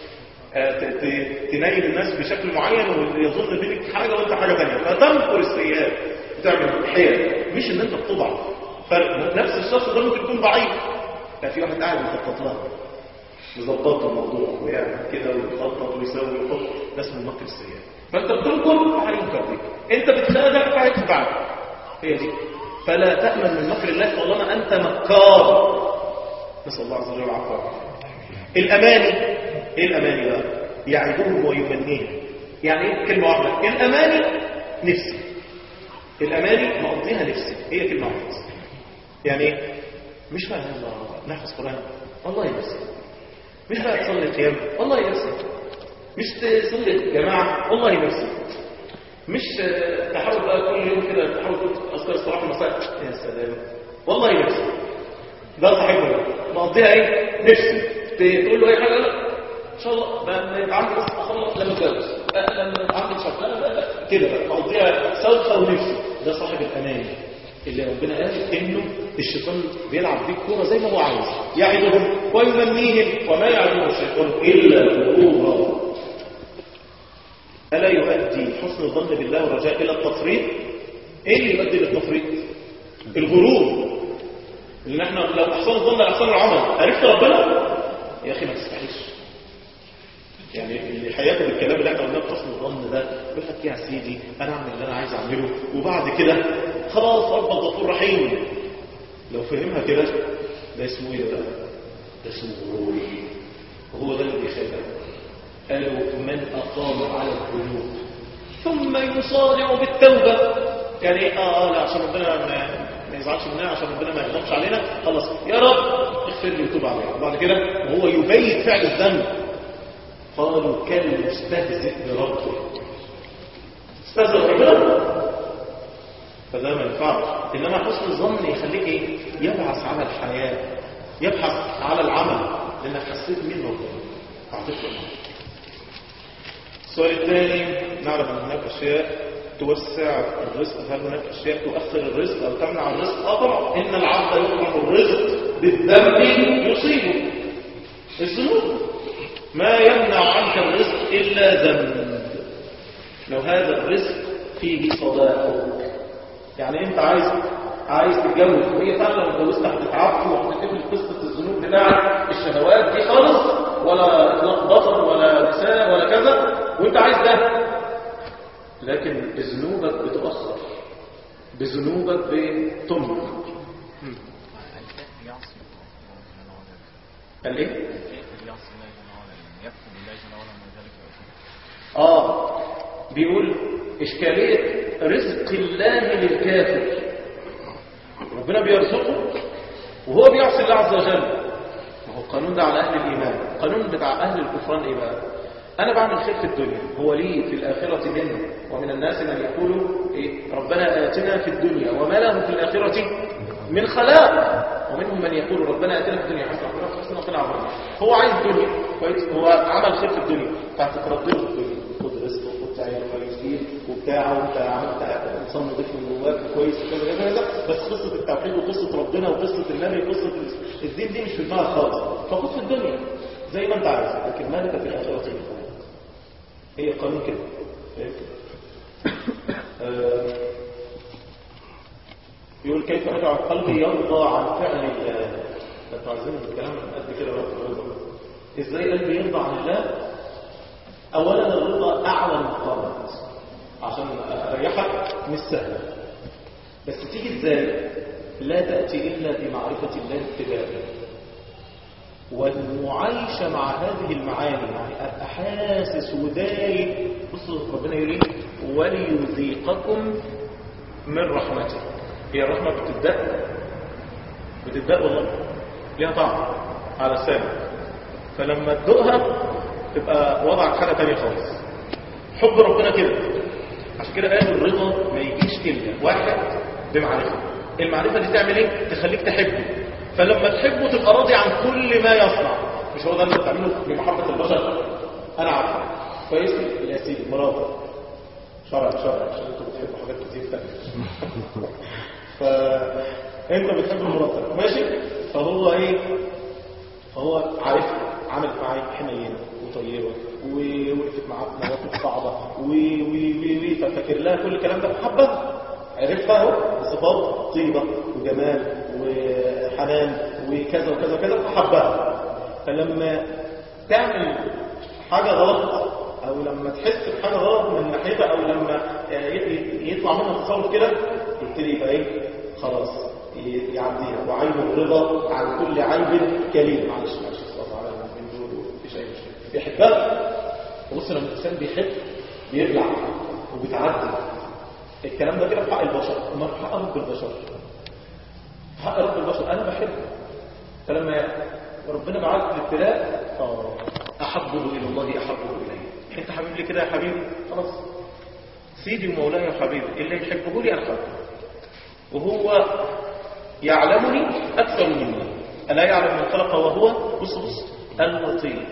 تنيل الناس بشكل معين ويظن بيك حاجه وانت حاجه ثانيه فتنكر السيئات بتعمل حيل مش ان انت بتضعف فرق نفس الشخص ده ممكن يكون ضعيف لا في واحد قاعد مخطط لها مظبط الموضوع ويعمل كده ويخطط ويسوي ويحط ده اسمه مكر السيئات فانت بتنكر فهينكر بيك انت بتخادع فهيتبعك هي دي فلا تامن من مكر الله طالما انت مكار نسال الله عز وجل العفو الاماني ايه الاماني بقى يعدهم ويمنيهم يعني ايه كلمه واحده الاماني نفسي الاماني مقضيها نفسي هي كلمه واحده يعني ايه مش بقى يلا نحفظ قران والله نفسي مش بقى تصلي القيام والله نفسي مش تصلي جماعه والله نفسي مش تحاول بقى كل يوم كده تحاول تقول اذكار الصباح والمساء يا سلام والله نفسي ده صاحبنا مقضيها ايه نفسي تقول له اي حاجه لا ان شاء الله لما يبقى عندي بس اخلص لما اتجوز لما يبقى عندي شغاله كده بقى مقضيها سلطه ونفسي ده صاحب الامان اللي ربنا قال انه الشيطان بيلعب بيه كوره زي ما هو عايز يعدهم ويمنيهم وما يعدهم الشيطان الا غرورا الا يؤدي حسن الظن بالله والرجاء الى التفريط ايه اللي يؤدي للتفريط الغرور لان احنا لو احسن الظن لاحسن العمل عرفت ربنا يا اخي ما تستحيش يعني اللي هياخد الكلام اللي احنا قلناه بحسن الظن ده يقول لك يا سيدي انا اعمل اللي انا عايز اعمله وبعد كده خلاص ربك غفور رحيم لو فهمها كده ده اسمه ايه بقى ده اسمه غرور وهو ده اللي بيخالف قالوا من اقام على الذنوب ثم يصارع بالتوبه يعني اه اه لا عشان ربنا ما, ما يزعلش مننا عشان ربنا ما يغضبش علينا خلاص يا رب اغفر لي وتوب عليا وبعد كده وهو يبيت فعل الذنب قالوا كالمستهزئ بربه استهزئ بربنا فده ما ينفعش انما حسن الظن يخليك ايه يبحث على الحياه يبحث على العمل لانك حسيت مين ربنا اعطيك السؤال الثاني نعلم ان هناك اشياء توسع الرزق هل هناك اشياء تؤخر الرزق او تمنع الرزق اه طبعا ان العبد يطلب الرزق بالذنب يصيبه الذنوب ما يمنع عنك الرزق الا ذنب لو هذا الرزق فيه صداقه يعني انت عايز عايز تتجوز وهي فعلا لو اتجوزت هتتعبي وهتقفل قصه الذنوب بتاعك الشهوات دي خالص ولا اطلاق بصر ولا لسان ولا كذا وانت عايز ده لكن بذنوبك بتؤخر بذنوبك بتمنع قال ايه؟ يكفر بالله جل وعلا يكفر بالله جل وعلا من ذلك ويكفر اه بيقول اشكاليه رزق الله للكافر ربنا بيرزقه وهو بيعصي الله عز وجل ما هو القانون ده على اهل الايمان القانون بتاع اهل الكفران ايه بقى انا بعمل خير في الدنيا هو لي في الاخره منه ومن الناس من يقول إيه ربنا اتنا في الدنيا وما له في الاخره من خلاق ومنهم من يقول ربنا اتنا في الدنيا حسنه وفي الاخره حسنه وقنا عذاب النار هو عايز دنيا كويس هو عمل خير في الدنيا فهتترد له في الدنيا خد رزقه وخد تعيين كويسين وبتاع وانت عملت انسان نضيف من جواك كويس وكذا كذا كذا بس قصه التوحيد وقصه ربنا وقصه النبي وقصه الدين دي مش في دماغك خالص فخد في الدنيا زي ما انت عايز لكن مالك في الاخره من خلاق هي قانون كده آه، يقول كيف أجعل قلبي يرضى عن فعل الله انتوا عايزين الكلام قد كده بقى الرضا. ازاي قلبي يرضى عن الله اولا الرضا اعلى مقامات عشان اريحك مش سهله بس تيجي ازاي لا تاتي الا بمعرفه الله ابتداء والمعايشة مع هذه المعاني يعني أبقى حاسس ودايق بصوا ربنا يقول ايه وليذيقكم من رحمته هي الرحمة بتبدأ بتبدأ والله ليها طعم على السامع فلما تدوقها تبقى وضعك حاجة تانية خالص حب ربنا كده عشان كده قالوا الرضا ما يجيش إلا واحد بمعرفة المعرفة دي تعمل ايه تخليك تحبه فلما تحبه تبقى راضي عن كل ما يصنع مش هو ده اللي بتعمله بمحبة البشر انا عارف كويس يا سيدي مراد شرع شرع عشان انتوا بتحبوا حاجات كتير تانية فانت بتحب المرتب ماشي فهو ايه فهو عارف عملت معاك حنينه وطيبه ووقفت معاك مواقف صعبه و و و و ففاكر لها كل الكلام ده حبها عرفتها اهو بصفات طيبه وجمال وحنان وكذا وكذا وكذا حبها فلما تعمل حاجه غلط او لما تحس بحاجه غلط من ناحيتها او لما يطلع منها تصرف كده يبتدي يبقى ايه خلاص يعديها وعين الرضا عن كل عيب كليم معلش معلش استغفر على من دول مفيش اي مشكله بيحبها بص لما الانسان بيحب بيبلع وبيتعدل الكلام ده كده في حق البشر امال في حق رب البشر في حق رب البشر انا بحبه فلما ربنا بعت الابتلاء اه احبه الى الله احبه اليه انت حبيب لي كده يا حبيبي خلاص سيدي ومولاي وحبيبي اللي يحبه لي انا حبه وهو يعلمني اكثر مني الا يعلم من خلق وهو بص بص اللطيف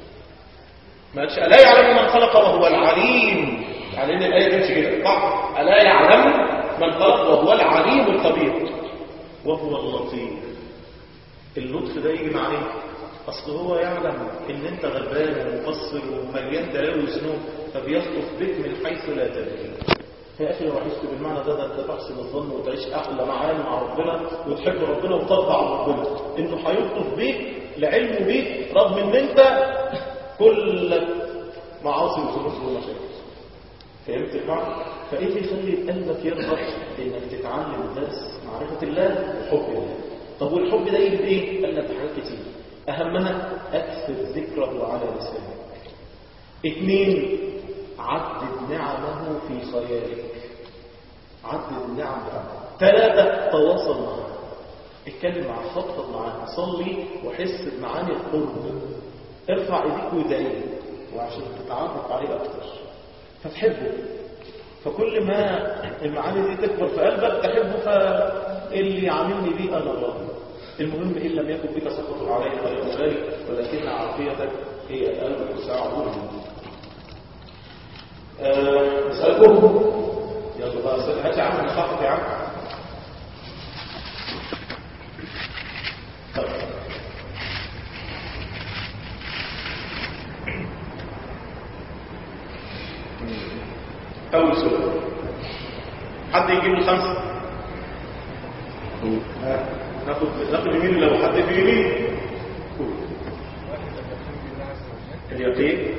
ما قالش الا يعلم من خلق وهو العليم يعني ان الايه دي مش كده صح الا يعلم من خلق وهو العليم الخبير وهو اللطيف اللطف ده يجي مع ايه اصل هو يعلم ان انت غلبان ومقصر ومليان دلاوي وذنوب فبيخطف بك من حيث لا تدري يا اخي لو عشت بالمعنى ده ده انت تحسن الظن وتعيش احلى معاني مع ربنا وتحب ربنا وتطبع ربنا انه هيلطف بيك لعلمه بيك رغم ان انت كل معاصي وذنوب ومشاكل فهمت المعنى؟ فايه اللي يخلي قلبك يرضى انك تتعلم درس معرفه الله وحب الله طب والحب ده يجي بايه؟ قال لك حاجات كتير اهمها اكثر ذكره على لسانك اثنين عدد نعمه في خيالك عدد النعم بتاعته ثلاثة تواصل معاه اتكلم معاه خطط معاه صلي وحس بمعاني القرب ارفع ايديك وادعيه وعشان تتعرف عليه اكتر فتحبه فكل ما المعاني دي تكبر في قلبك تحبه فاللي يعاملني بيه انا الله المهم ان لم يكن بك سخط عليه ولا مبالي ولكن عافيتك هي قلبك وساعده أه نسألكم يلا بقى أستاذ هات يا عم نصحك يا عم طيب. أول سؤال حد يجيب له خمسة ها، ناخد ناخد يمين لو حد في يمين قول. اليقين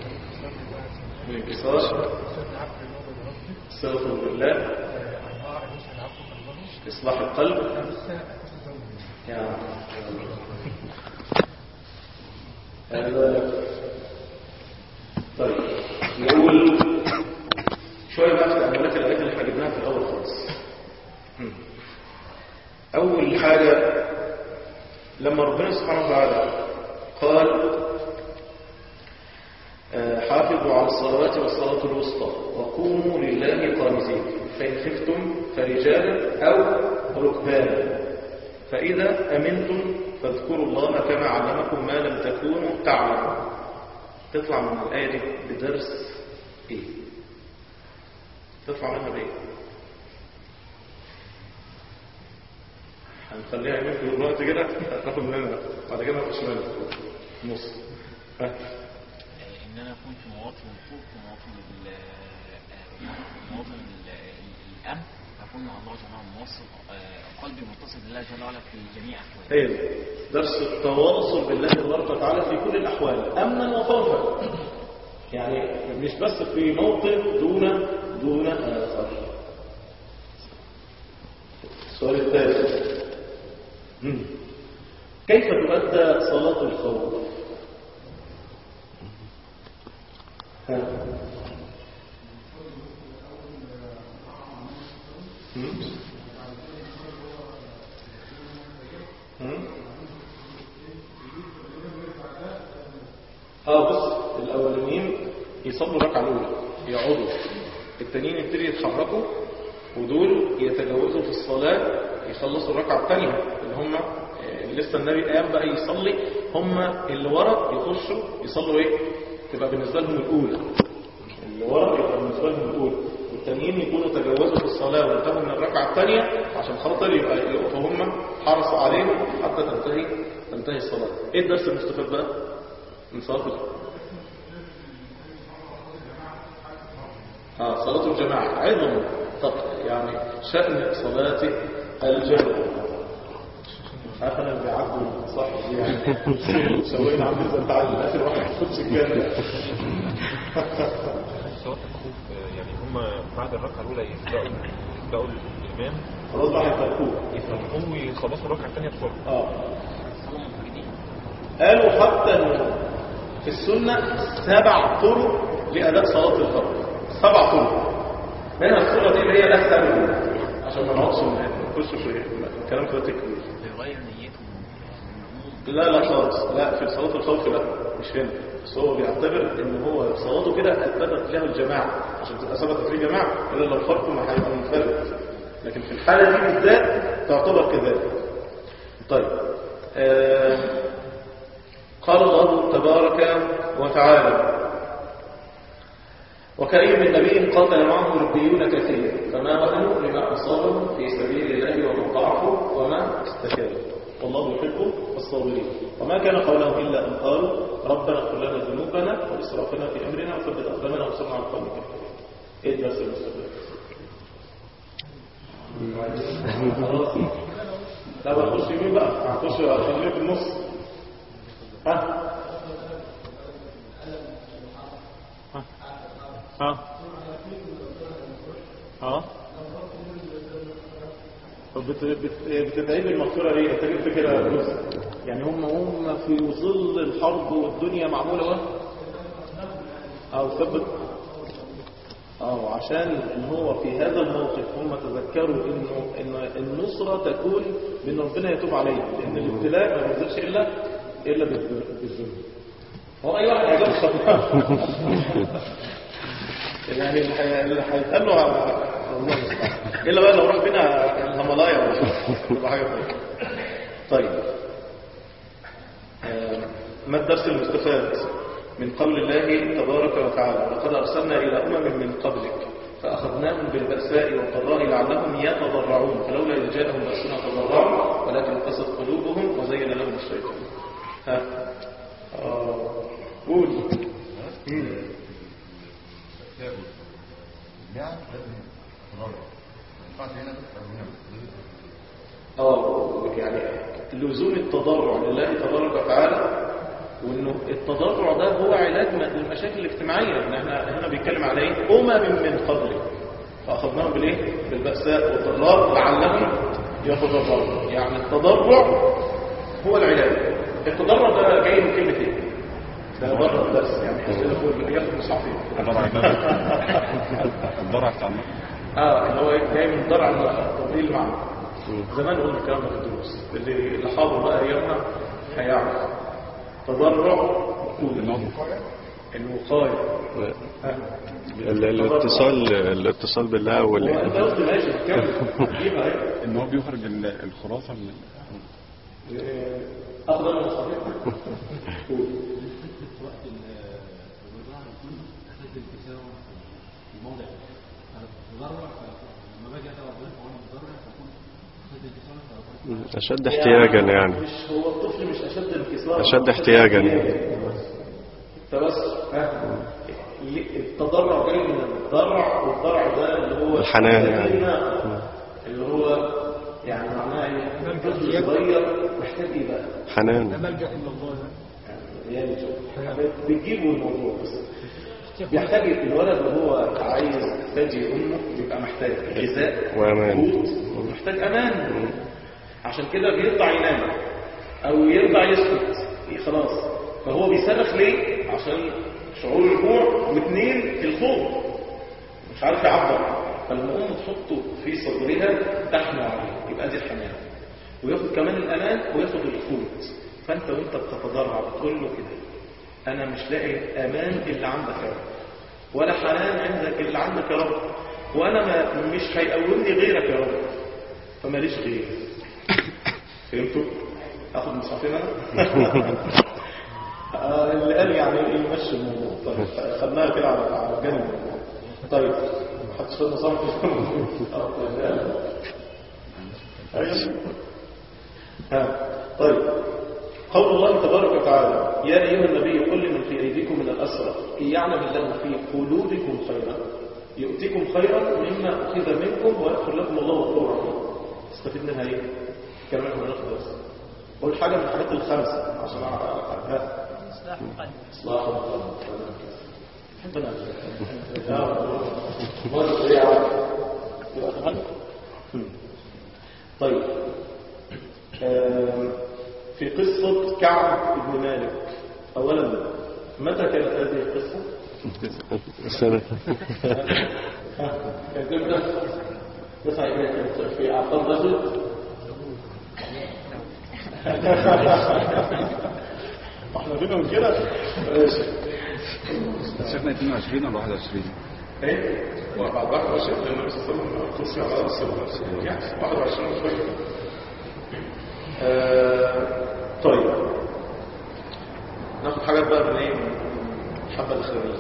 الانكسار استغفر بالله إصلاح القلب يا هذا طيب لما ربنا سبحانه وتعالى قال آه، حافظوا على الصلوات والصلاة الوسطى وقوموا لله قانتين فإن خفتم فرجالا أو ركبانا فإذا أمنتم فاذكروا الله كما علمكم ما لم تكونوا تعلمون تطلع من الآية دي بدرس إيه؟ تطلع منها بإيه؟ هنخليها يمين في الوقت كده هتاخد مننا بعد كده نخش منها نص ها ان انا اكون في مواطن الخوف ومواطن ال- آه، مواطن ال- ال- الامن اكون مع الله جل وعلا موصل آه، قلبي متصل بالله جل وعلا في جميع احوالي هي دي. درس التواصل بالله تبارك وتعالى في كل الأحوال أمنا وخوفا يعني مش بس في موقف دون دون آخر السؤال الثالث مم. كيف تؤدى صلاة الخوف ها. مم. مم. اه بص الاولانيين يصلوا الركعه الاولى يقعدوا التانيين يبتدي يتحركوا ودول يتجاوزوا في الصلاه يخلصوا الركعه الثانيه اللي هم آه، لسه النبي قام بقى يصلي هم اللي ورا يخشوا يصلوا ايه تبقى بالنسبه لهم الاولى اللي ورا يبقى بالنسبه لهم الاولى والتانيين يكونوا تجاوزوا في الصلاه وانتهوا من الركعه الثانيه عشان خاطر يبقى يقفوا هم حرصوا عليهم حتى تنتهي تنتهي الصلاه ايه الدرس المستفاد بقى من صلاه الخوف آه صلاة الجماعة عظم طب يعني شأن صلاة الجماعة مش عارف انا اللي بيعدوا صح يعني سوينا عامل زي بتاع الاخر واحد يخش الجنة صلاة الخوف آه، يعني هم بعد الركعة الأولى يبدأوا يبدأوا الإمام خلاص بقى هيتركوه يفرقوا ويخلصوا الركعة الثانية بسرعة اه صلاة منفردين قالوا حتى إنه في السنة سبع طرق لأداء صلاة الفرض سبع طرق منها الصورة دي اللي هي الأسهل عشان ما نقعدش نخش في الكلام في تكبير بيغير نيته لا لا خالص لا في صلاة الخوف لا مش هنا بس هو بيعتبر ان هو صلاته كده اثبتت له الجماعة عشان تبقى ثبتت فيه جماعة الا لو فرقه ما هيبقى منفرد لكن في الحالة دي بالذات تعتبر كذلك طيب آه قال الله تبارك وتعالى وكأي من نبي قاتل معه ربيون كثير فما وهنوا لما أصابهم في سبيل الله وما ضعفوا وما استكانوا والله يحب الصابرين وما كان قولهم إلا أن قالوا ربنا اغفر لنا ذنوبنا وإسرافنا في أمرنا وثبت أقدامنا وانصرنا على القوم الكافرين إيه الدرس المستقبل؟ خلاص لا بقى خش يمين بقى هخش خليه في النص ها ها ها طب بت- بت- بتدعي لي المغفرة ليه؟ انت جبت كده جزء يعني هم هم في ظل الحرب والدنيا معمولة وقت او ثبت اه عشان ان هو في هذا الموقف هم تذكروا انه ان النصرة تكون بان ربنا يتوب عليه لان الابتلاء ما بينزلش الا الا بالذنب بالذنب. هو اي واحد هيجيب الخطأ يعني اللي هي- اللي هيتقال له الله المستعان. الا بقى لو راح بينا الهيمالايا ولا شيء. تبقى حاجه ثانيه طيب آه، ما الدرس المستفاد من قول الله تبارك وتعالى ولقد ارسلنا الى امم من قبلك فاخذناهم بالباساء والضراء لعلهم يتضرعون فلولا اذ جاءهم باسنا تضرعوا ولكن قست قلوبهم وزين لهم الشيطان ها آه، قول مم. يعني لازم تنظر ما ينفعش هنا تكتر هنا اه يعني لزوم التضرع لله تبارك وتعالى وانه التضرع ده هو علاج م- للمشاكل الاجتماعيه ان احنا هنا بيتكلم على ايه امم من قبل فاخذناهم بالايه بالباساء والضراء لعلهم يتضرعون يعني التضرع هو العلاج التضرع ده جاي من كلمه ايه ده بره الدرس يعني اسئله فوق ياخد مش عارفين الضرع الضرع بتاع النار اه اللي هو إيه؟ جاي من ضرع تطبيل المعنى زمان قلنا الكلام ده في الدروس اللي اللي حاضر بقى ايامنا هيعرف تضرع الوقاية الوقايه ها. ال- الاتصال الاتصال بالله هو وال انت قلت ماشي كمل جيبها اهي ان هو بيخرج ال- الخرافة من أفضل من الصحيح أشد احتياجا يعني مش هو الطفل مش أشد انكسارا أشد احتياجا. انت بس ها التضرع جاي من الضرع والضرع ده اللي هو الحنان يعني. الحنان. اللي هو يعني معناه ايه طفل صغير محتاج ايه بقى حنان يعني شوف بتجيبوا الموضوع بس بيحتاج الولد وهو عايز يحتاج امه يبقى محتاج غذاء وأمان. قوت محتاج امان عشان كده بيرضع ينام او يرضع يسكت خلاص فهو بيصرخ ليه عشان شعور الجوع واثنين الخوف مش عارف يعبر فلما ام تحطه في صدرها تحمل عليه يبقى دي الحنان وياخد كمان الامان وياخد القوت فانت وانت بتتضرع بتقول له كده انا مش لاقي امان الا عندك يا رب ولا حنان عندك الا عندك يا رب وانا ما مش هيقومني غيرك يا رب فماليش غير فهمتوا اخد مصحفين انا آه، اللي قال يعني ايه يمشي الموضوع طيب خدناها كده على على الجنب طيب محدش خد مصحف آه، طيب. أيوة. ها طيب قول الله تبارك وتعالى يا أيها النبي قل لمن في أيديكم من الأسرى إن يعلم الله في قلوبكم خيرا يؤتكم خيرا مما أخذ منكم ويغفر لكم الله غفور رحيم استفيد منها إيه؟ كلام احنا بناخد بس قول حاجة من الحاجات الخمسة عشان أعرف ها إصلاح القلب إصلاح القلب حبنا مرة إيه يا عم؟ يبقى تغلق. طيب آم، في قصة كعب بن مالك أولا متى كانت هذه القصة؟ السنة ها، كانت امتى؟ تسعة إيه كانت في أعقاب رجل احنا بينهم كده ماشي شفنا 22 ولا 21 ايه؟ بعد 21 لان النبي صلى الله عليه وسلم قصي على راس الرسول يعني 21 شويه آه، طيب ناخد حاجات بقى من ايه من الحبه الاخرانيه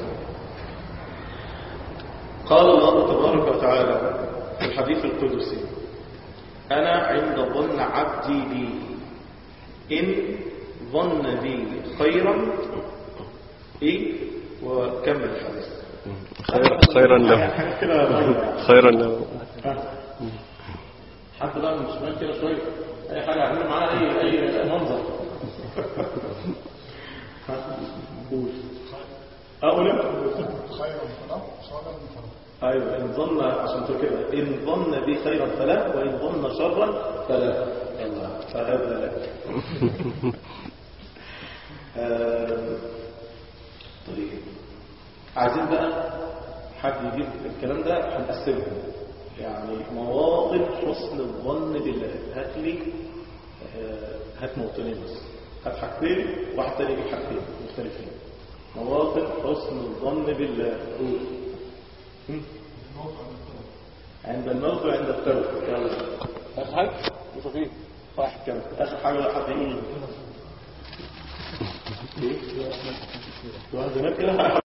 قال الله تبارك وتعالى في الحديث القدسي انا عند ظن عبدي بي ان ظن بي خيرا ايه وكمل الحديث خير خيرا له كده ضيع. خيرا له حتى بقى من الشمال كده شويه اي حاجه اعمل معاها اي اي منظر ها، قول اقول خيرا فله شرا فله ايوه ان ظن عشان تقول كده ان ظن بي خيرا فله وان ظن شرا فلا يلا فهذا لك آه، طيب عايزين بقى حد يجيب الكلام ده هنقسمه يعني مواطن حسن الظن بالله هات لي آه، هات موطنين بس هات حاجتين واحد تاني يجيب حاجتين مختلفين مواطن حسن الظن بالله قول هم؟ عند الموت وعند التوبة يلا آخر حاجة مصطفين واحد كمان آخر حاجة حد يقول ايه؟ واحد هناك كده